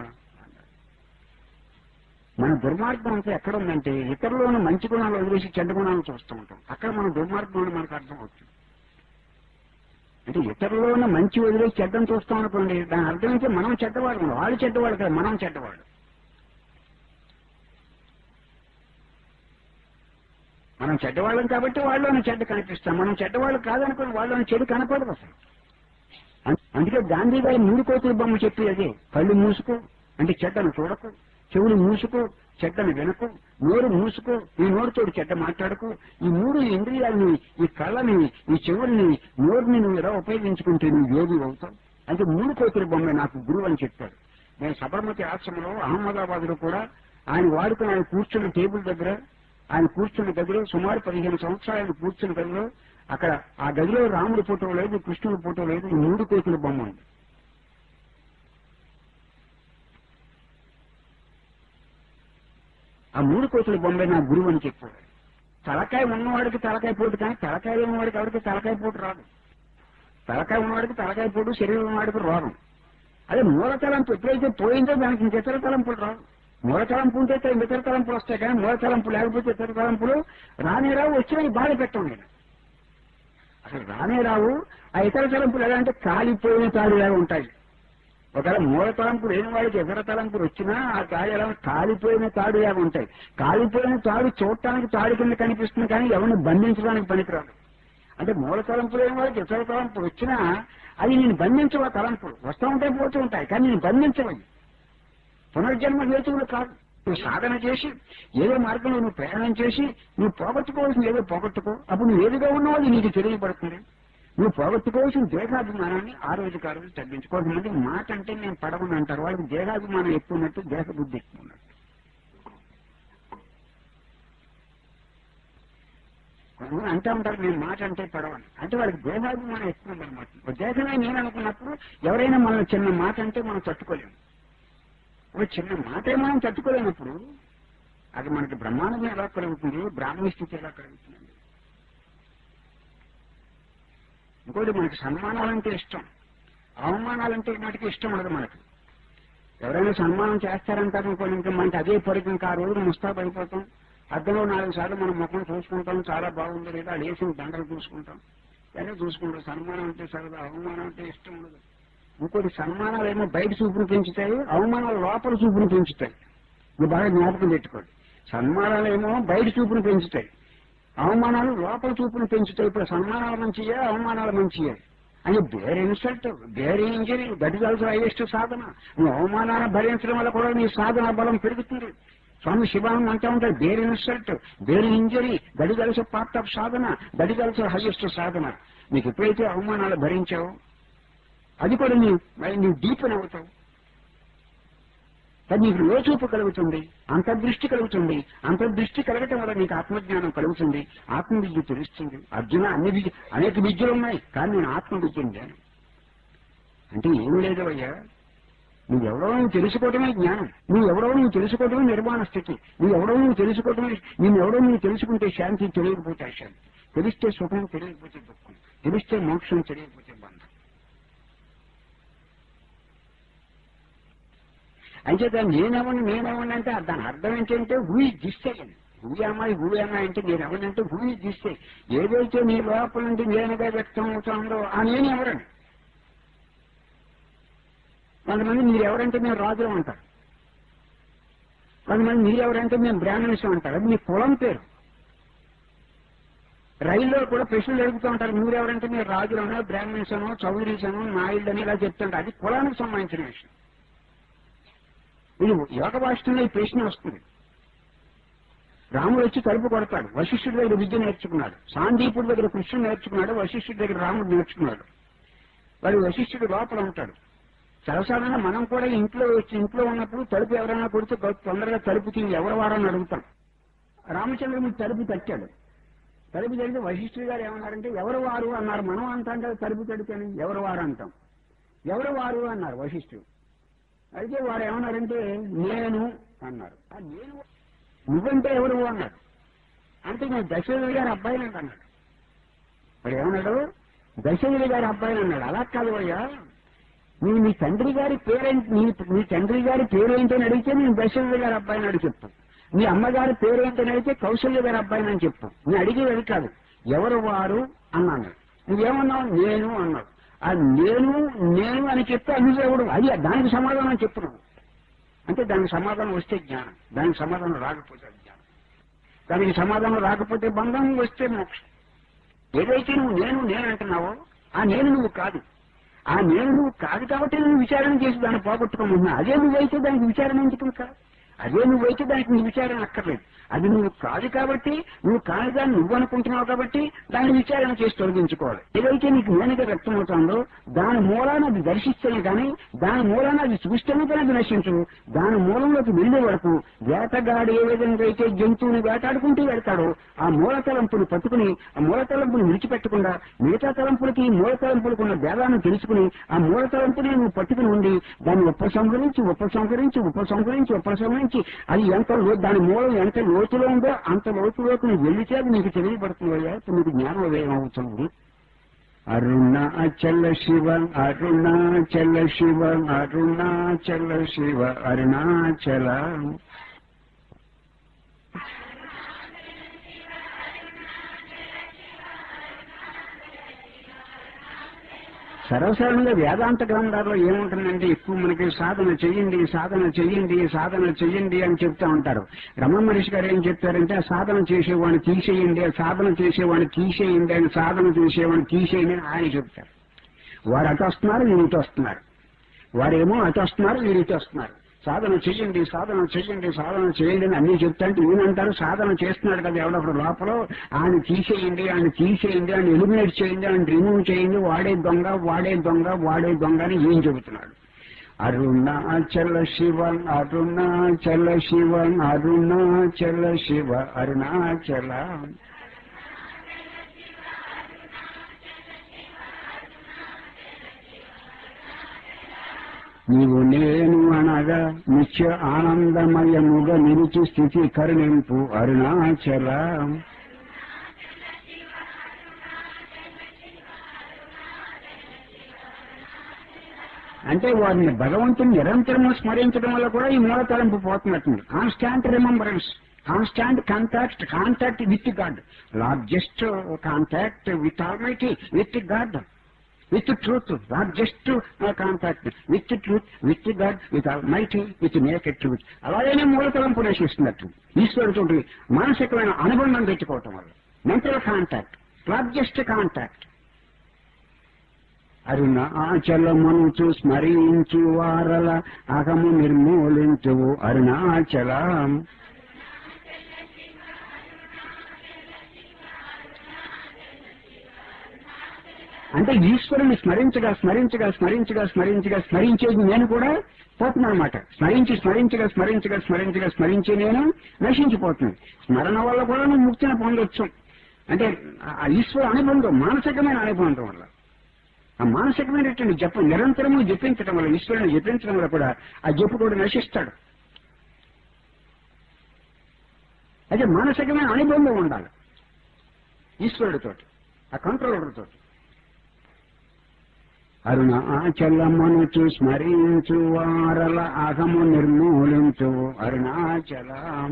మన దుర్మార్గం అంతా ఎక్కడ ఉందంటే ఇతరులను మంచి గుణాలు వదిలేసి చెడ్డ గుణాలను చూస్తూ ఉంటాం అక్కడ మన దుర్మార్గం అని మనకు అర్థం అవుతుంది అంటే ఇతరులలో ఉన్న మంచి వదిలేసి చెడ్డను చూస్తాం అనుకోండి దాని అర్థం అయితే మనం చెడ్డవాడు వాళ్ళు చెడ్డవాడు కదా మనం చెడ్డవాడు మనం చెడ్డవాళ్ళం కాబట్టి వాళ్ళలోనే చెడ్డ కనిపిస్తాం మనం చెడ్డవాళ్ళు కాదనుకోని వాళ్ళలోని చెడు కనపడదు అసలు అం- అందుకే గాంధీ గారి మూడు కోతుల బొమ్మ చెప్పి అదే కళ్ళు మూసుకో అంటే చెడ్డను చూడకు చెవులు మూసుకో చెడ్డను వినకు నోరు మూసుకో ఈ నోరుతోడు చెడ్డ మాట్లాడకు ఈ మూడు ఇంద్రియాలని ఈ కళ్ళని ఈ చెవుల్ని నోరుని నువ్వు ఇలా ఉపయోగించుకుంటే నువ్వు యోగి అవుతావు అంటే మూడు కోతుల బొమ్మ నాకు గురువు అని చెప్పాడు నేను సబర్మతి ఆశ్రమంలో అహ్మదాబాద్ లో కూడా ఆయన వాడుకుని ఆయన కూర్చున్న టేబుల్ దగ్గర ఆయన కూర్చున్న గదిలో సుమారు పదిహేను సంవత్సరాలు ఆయన కూర్చున్న గదిలో అక్కడ ఆ గదిలో రాముడి ఫోటో లేదు కృష్ణుడి ఫోటో లేదు ఈ మూడు కోతుల బొమ్మ ఉంది ఆ మూడు కోతుల బొమ్మే నా గురువు అని చెప్పాడు తలకాయ ఉన్నవాడికి తలకాయ పోటు కానీ తలకాయ ఉన్నవాడికి ఎవరికి తలకాయ పోటు రాదు తలకాయ ఉన్నవాడికి తలకాయ పోటు శరీరం ఉన్నవాడికి రోగం అదే మూల తలంపు ఎప్పుడైతే పోయిందో దానికి ఇంక ఇతర తలంపులు రావు మూల తలంపు ఉంటే ఇతర తలంపులు వస్తాయి కానీ మూల తలంపు లేకపోతే ఇతర తలంపులు రానే రావు వచ్చినా బాధ పెట్టం నేను అసలు రానే రావు ఆ ఇతర తలంపులు ఎలా అంటే కాలిపోయిన తాడిలాగా ఉంటాయి ఒకవేళ మూల తలంపు లేని వాడికి ఇతర తలంపులు వచ్చినా ఆ తాడు ఎలా కాలిపోయిన తాడులాగా ఉంటాయి కాలిపోయిన తాడు చూడటానికి తాడు కింద కనిపిస్తుంది కానీ ఎవరిని బంధించడానికి పనికిరాదు అంటే మూల తలంపు లేని వాడికి ఇతర తలంపులు వచ్చినా అది నేను బంధించవు ఆ తలంపులు వస్తూ ఉంటాయి పోతూ ఉంటాయి కానీ నేను బంధించవని పునర్జన్మ హేతువులు కాదు నువ్వు సాధన చేసి ఏదో మార్గంలో నువ్వు ప్రయాణం చేసి నువ్వు పోగొట్టుకోవాల్సింది ఏదో పోగొట్టుకో అప్పుడు నువ్వు ఏదిగా ఉన్నావో అది నీకు తెలియబడుతుంది నువ్వు పోగొట్టుకోవాల్సిన దేహాభిమానాన్ని ఆ రోజు ఆ రోజు తగ్గించు కొంతమంది మాట అంటే నేను పడవని అంటారు వాళ్ళకి దేహాభిమానం ఎక్కువ ఉన్నట్టు దేహ బుద్ధి ఎక్కువ ఉన్నట్టు కొంతమంది అంటూ ఉంటారు నేను మాట అంటే పడవని అంటే వాళ్ళకి దేహాభిమానం ఎక్కువ ఉందన్నమాట దేశమే నేను అనుకున్నప్పుడు ఎవరైనా మనం చిన్న మాట అంటే మనం తట్టుకోలేము ఒక చిన్న మాటే మనం తట్టుకోలేనప్పుడు అది మనకి బ్రహ్మాండం ఎలా కలుగుతుంది బ్రాహ్మణ స్థితి ఎలా కలుగుతుంది ఇంకోటి మనకి సన్మానాలంటే ఇష్టం అవమానాలంటే మటుకు ఇష్టం ఉండదు మనకి ఎవరైనా సన్మానం చేస్తారంటారు అనుకోండి ఇంకా మనకి అదే పరికి ఇంకా ఆ రోజు ముస్తాబ్ అయిపోతాం అద్దంలో నాలుగు సార్లు మనం ముఖం చూసుకుంటాం చాలా బాగుంది లేదా లేచిన దండలు చూసుకుంటాం ఇవన్నీ చూసుకుంటాం సన్మానం అంటే సరదా అవమానం అంటే ఇష్టం ఉండదు ఇంకోటి సన్మానాలు ఏమో బయట చూపును పెంచుతాయి అవమానాలు లోపల చూపును పెంచుతాయి ఇది బాగా జ్ఞాపకం పెట్టుకోండి సన్మానాలు ఏమో బయట చూపును పెంచుతాయి అవమానాలు లోపల చూపును పెంచుతాయి ఇప్పుడు సన్మానాలు మంచియే అవమానాలు మంచియే అని bear insult bear injury that is also highest సాధన నువ్వు అవమానాన్ని భరించడం వల్ల కూడా నీ సాధన బలం పెరుగుతుంది స్వామి శివానంద అంటూ ఉంటాడు bear insult bear injury that is also part of సాధన దట్ ఇస్ ఆల్సో హైయెస్ట్ సాధన నీకు ఎప్పుడైతే అవమానాలు భరించావో అది కూడా నీ మరి నీవు డీపెన్ అవుతావు అది నీకు లోచూపు కలుగుతుంది అంతర్దృష్టి కలుగుతుంది అంతర్దృష్టి కలగటం వల్ల నీకు ఆత్మజ్ఞానం కలుగుతుంది ఆత్మవిద్య తెలుస్తుంది అర్జున అన్ని విద్య అనేక విద్యలు ఉన్నాయి కానీ నేను ఆత్మవిద్యను నేను అంటే ఏం లేదు అయ్యా నువ్వెవడో నువ్వు తెలుసుకోవటమే జ్ఞానం నువ్వెవడో నువ్వు తెలుసుకోవటమే నిర్మాణ స్థితి నువ్వెవడో నువ్వు తెలుసుకోవటమే నిన్నెవడో నువ్వు తెలుసుకుంటే శాంతి తెలియకపోతే అశాంతి తెలిస్తే సుఖం తెలియకపోతే దుఃఖం తెలిస్తే మోక్షం తెలియకపోతే బంధం అంచేత నేనెవని నేనెవని అంటే దాని అర్థం ఏంటంటే హూయి దిస్తాయని హూయమ్మాయి హూయమ్మాయి అంటే నేను ఎవరంటే హూయి దిస్తే ఏదైతే నీ లోపల నుండి నేనుగా వ్యక్తం అవుతుందో ఆ నేను ఎవరని కొంతమంది మీరు ఎవరంటే మేము రాజులు అంటారు కొంతమంది మీరెవరంటే మేము బ్రాహ్మణ్స్ అంటారు అది మీ కులం పేరు రైల్లో కూడా ప్రశ్నలు అడుగుతూ ఉంటారు మీరెవరంటే మీరు రాజులనో బ్రాహ్మణ్స్ అనో చౌదరీస్ అనో నాయుడు అని ఇలా చెప్తుంటారు అది కులానికి సంబంధించిన విషయం ఇది యోగ భాషలో ఈ ప్రశ్న వస్తుంది రాముడు వచ్చి తలుపు కొడతాడు వశిష్ఠుడి దగ్గర విద్య నేర్చుకున్నాడు సాందీపుడి దగ్గర కృష్ణుడు నేర్చుకున్నాడు వశిష్ఠుడి దగ్గర రాముడు నేర్చుకున్నాడు వాడు వశిష్ఠుడు లోపల ఉంటాడు సరసాధారణ మనం కూడా ఇంట్లో వచ్చి ఇంట్లో ఉన్నప్పుడు తలుపు ఎవరైనా కొడితే తొందరగా తలుపు తీసి ఎవరు వారని అడుగుతాం రామచంద్రుడు తలుపు తట్టాడు తలుపు తడితే వశిష్ఠుడు గారు ఏమన్నారంటే ఎవరు వారు అన్నారు మనం అంటాం కదా తలుపు తడితేని ఎవరు వారు అంటాం ఎవరు వారు అన్నారు వశిష్ఠుడు అయితే వారు ఏమన్నారంటే నేను అన్నారు ఆ నేను నువ్వంటే ఎవరు అన్నాడు అంటే నేను దశరథుడి గారి అబ్బాయిని అన్నాడు వాడు ఏమన్నాడు దశరథుడి గారి అబ్బాయిని అన్నాడు అలా కాదు అయ్యా నీ నీ తండ్రి గారి పేరేంటి నీ నీ తండ్రి గారి పేరేంటని అడిగితే నేను దశరథుడి గారి అబ్బాయిని అడిగి చెప్పు నీ అమ్మగారి పేరేంటని అడిగితే కౌశల్య గారి అబ్బాయిని అని చెప్పు నేను అడిగేది కాదు ఎవరు వారు అన్నాను నువ్వేమన్నావు నేను అన్నావు ఆ నేను నేను అని చెప్తే అనుసేవుడు అది దానికి సమాధానం చెప్తున్నావు అంటే దానికి సమాధానం వస్తే జ్ఞానం దానికి సమాధానం రాకపోతే జ్ఞానం దానికి సమాధానం రాకపోతే బంధం వస్తే మోక్షం ఏదైతే నువ్వు నేను నేను అంటున్నావో ఆ నేను నువ్వు కాదు ఆ నేను నువ్వు కాదు కాబట్టి నువ్వు విచారణ చేసి దాన్ని పోగొట్టుకోమంటున్నా అదే నువ్వైతే దానికి విచారణ ఎందుకు కాదు అదే నువ్వైతే దానికి నీ విచారణ అక్కర్లేదు అది నువ్వు కాదు కాబట్టి నువ్వు కాని దాన్ని నువ్వు అనుకుంటున్నావు కాబట్టి దాన్ని విచారణ చేసి తొలగించుకోవాలి ఏదైతే నీకు నేనుగా వ్యక్తమవుతుందో దాని మూలాన్ని అది దర్శిస్తేనే కానీ దాని మూలాన్ని అది చూస్తేనే కానీ అది నశించు దాని మూలంలోకి వెళ్ళే వరకు వేటగాడు ఏ విధంగా అయితే జంతువుని వేటాడుకుంటూ వెళ్తాడో ఆ మూల తలంపుని పట్టుకుని ఆ మూల తలంపుని విడిచిపెట్టకుండా మిగతా తలంపులకి మూల తలంపులకు ఉన్న భేదాన్ని తెలుసుకుని ఆ మూల తలంపుని నువ్వు పట్టుకుని ఉండి దాన్ని ఉపసంహరించి ఉపసంహరించి ఉపసంహరించి ఉపసంహరించి అది ఎంత లో- దాని మూలం ఎంత లోతులో ఉందో అంత లోతులోకి నువ్వు వెళ్లితే అది నీకు తెలియబడుతుంది అయ్యా ఇప్పుడు నీకు జ్ఞానోదయం అవుతుంది అరుణాచల శివ అరుణాచల శివ అరుణాచల శివ అరుణాచల సర్వసాధారణంగా వేదాంత గ్రంథాల్లో ఏముంటుందంటే ఎక్కువ మనకి సాధన చెయ్యండి సాధన చెయ్యండి సాధన చెయ్యండి అని చెప్తా ఉంటారు రమణ మహర్షి గారు ఏం చెప్తారంటే ఆ సాధన చేసేవాడిని తీసేయండి ఆ సాధన చేసేవాడిని తీసేయండి అని సాధన చేసేవాడిని తీసేయండి అని ఆయన చెప్తారు వారు అటు వస్తున్నారు వీరు ఇటు వస్తున్నారు వారేమో అటు వస్తున్నారు వీరు ఇటు వస్తున్నారు సాధన చెయ్యండి సాధన చెయ్యండి సాధన చేయండి అని అన్ని చెప్తా అంటే ఈయనంటారు సాధన చేస్తున్నాడు కదా ఎవడప్పుడు లోపల ఆయన తీసేయండి ఆయన తీసేయండి ఆయన ఎలిమినేట్ చేయండి ఆయన రిమూవ్ చేయండి వాడే దొంగ వాడే దొంగ వాడే దొంగ అని ఏం చెబుతున్నాడు అరుణాచల శివ అరుణాచల శివ అరుణాచల శివ అరుణాచల నీవు నేను అనగా నిత్య ఆనందమయముగా నిలిచి స్థితి కరుణింపు అరుణాచల అంటే వారిని భగవంతుని నిరంతరము స్మరించడం వల్ల కూడా ఈ మూల తలంపు పోతున్నట్టుంది constant remembrance constant contact contact with God largest contact with almighty with God with truth not just contact with truth with God with mighty with naked truth అలాగనే మూలతలం ప్రవేశిస్తున్నట్టు ఈశ్వరుతో మానసికమైన అనుబంధం పెట్టుకోవటం వల్ల mental contact not just contact అరుణాచలమనుచు స్మరించు వారల అహము నిర్మూలించువు అరుణాచలం అంటే ఈశ్వరుని స్మరించగా స్మరించగా స్మరించగా స్మరించగా స్మరించేది నేను కూడా పోతున్నా అనమాట స్మరించి స్మరించగా స్మరించగా స్మరించగా స్మరించే నేను నశించిపోతున్నాను స్మరణ వల్ల కూడా నువ్వు ముక్తిని పొందొచ్చు అంటే ఆ ఈశ్వర అనుబంధం మానసికమైన అనుబంధం వల్ల ఆ మానసికమైనటువంటి జపం నిరంతరము జపించడం వల్ల ఈశ్వరుని జపించడం వల్ల కూడా ఆ జపు కూడా నశిస్తాడు అయితే మానసికమైన అనుబంధం ఉండాలి ఈశ్వరుడితోటి ఆ కంట్రోలర్తోటి అరుణాచలమనుచు స్మరించు వారల అహము నిర్మూలించు అరుణాచలం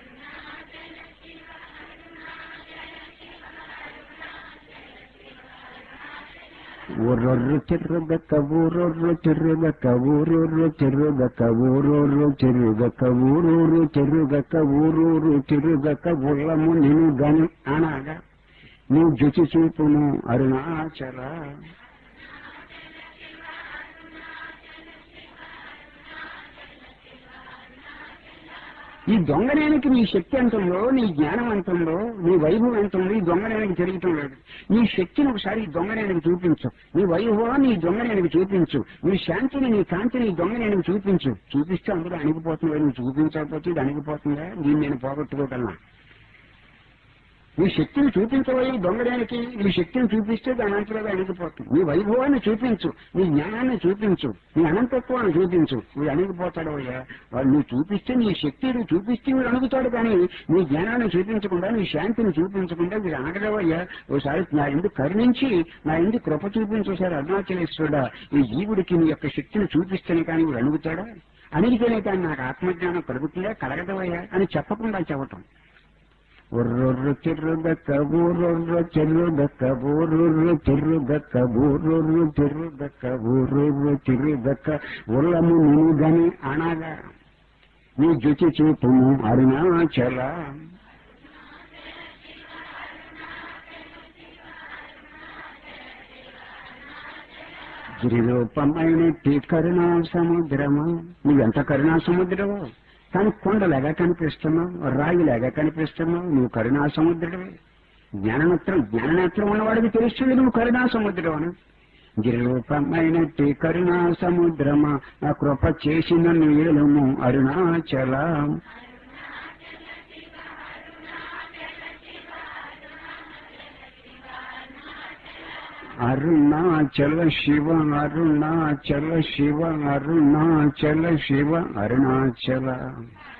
ఊరొర్రు తిరుగక్క ఊరొర్రు తిరుగక్క ఊరూరు తిరుగక్క ఊరూరు తిరుగక్క ఊరూరు తిరుగక్క ఊరూరు తిరుగక్క ఉల్లము నిన్ను గని అనగా నీ జుచి చూపును అరుణాచల ఈ దొంగనేనికి నీ శక్తి ఎంత ఉందో నీ జ్ఞానం ఎంత ఉందో నీ వైభవం ఎంత ఉందో ఈ దొంగనేనికి తిరుగుతం లేదు నీ శక్తిని ఒకసారి ఈ దొంగనేనికి చూపించు నీ వైభవం నీ దొంగనేనికి చూపించు నీ శాంతిని నీ కాంతిని ఈ దొంగనేనికి చూపించు చూపిస్తే అందులో అణిగిపోతుంది నువ్వు చూపించకపోతే ఇది అణిగిపోతుందా దీన్ని నేను పోగొట్టుకోగలనా నీ శక్తిని చూపించబోయే దొంగడానికి నీ శక్తిని చూపిస్తే దాని అంతలో అణిగిపోతుంది నీ వైభవాన్ని చూపించు నీ జ్ఞానాన్ని చూపించు నీ అనంతత్వాన్ని చూపించు వీడు అణిగిపోతాడు అయ్యా వాడు నువ్వు చూపిస్తే నీ శక్తిని చూపిస్తే వీడు అణుగుతాడు కానీ నీ జ్ఞానాన్ని చూపించకుండా నీ శాంతిని చూపించకుండా వీడు అనగలవయ్యా ఒకసారి నా ఎందుకు కరుణించి నా ఎందుకు కృప చూపించు ఒకసారి అరుణాచలేశ్వరుడా ఈ జీవుడికి నీ యొక్క శక్తిని చూపిస్తేనే కానీ వీడు అణుగుతాడా అణిగితేనే కానీ నాకు ఆత్మజ్ఞానం కలుగుతుందా కలగదవయ్యా అని చెప్పకుండా చెప్పటం ఉర్రొర్రు తిరుగక్క ఊరొర్రు తిరుగక్క ఊరూరు తిరుగక్క ఊరూరు తిరుగక్క ఊరూరు తిరుగక్క ఉల్లము నినుగని అనగా నీ జుచి చూపును అరుణాచల గిరిరూపమైనట్టి కరుణా సముద్రమా నువ్వెంత కరుణా సముద్రమో కానీ కొండలాగా కనిపిస్తున్నావు రాయిలాగా కనిపిస్తున్నావు నువ్వు కరుణా సముద్రుడివి జ్ఞాననేత్రం జ్ఞాననేత్రం ఉన్నవాడికి తెలుస్తుంది నువ్వు కరుణా సముద్రం అని గిరిరూపమైనట్టి కరుణా సముద్రమా ఆ కృప చేసిన నీలము అరుణాచల అరుణాచల శివ అరుణాచల శివ అరుణాచల శివ అరుణాచల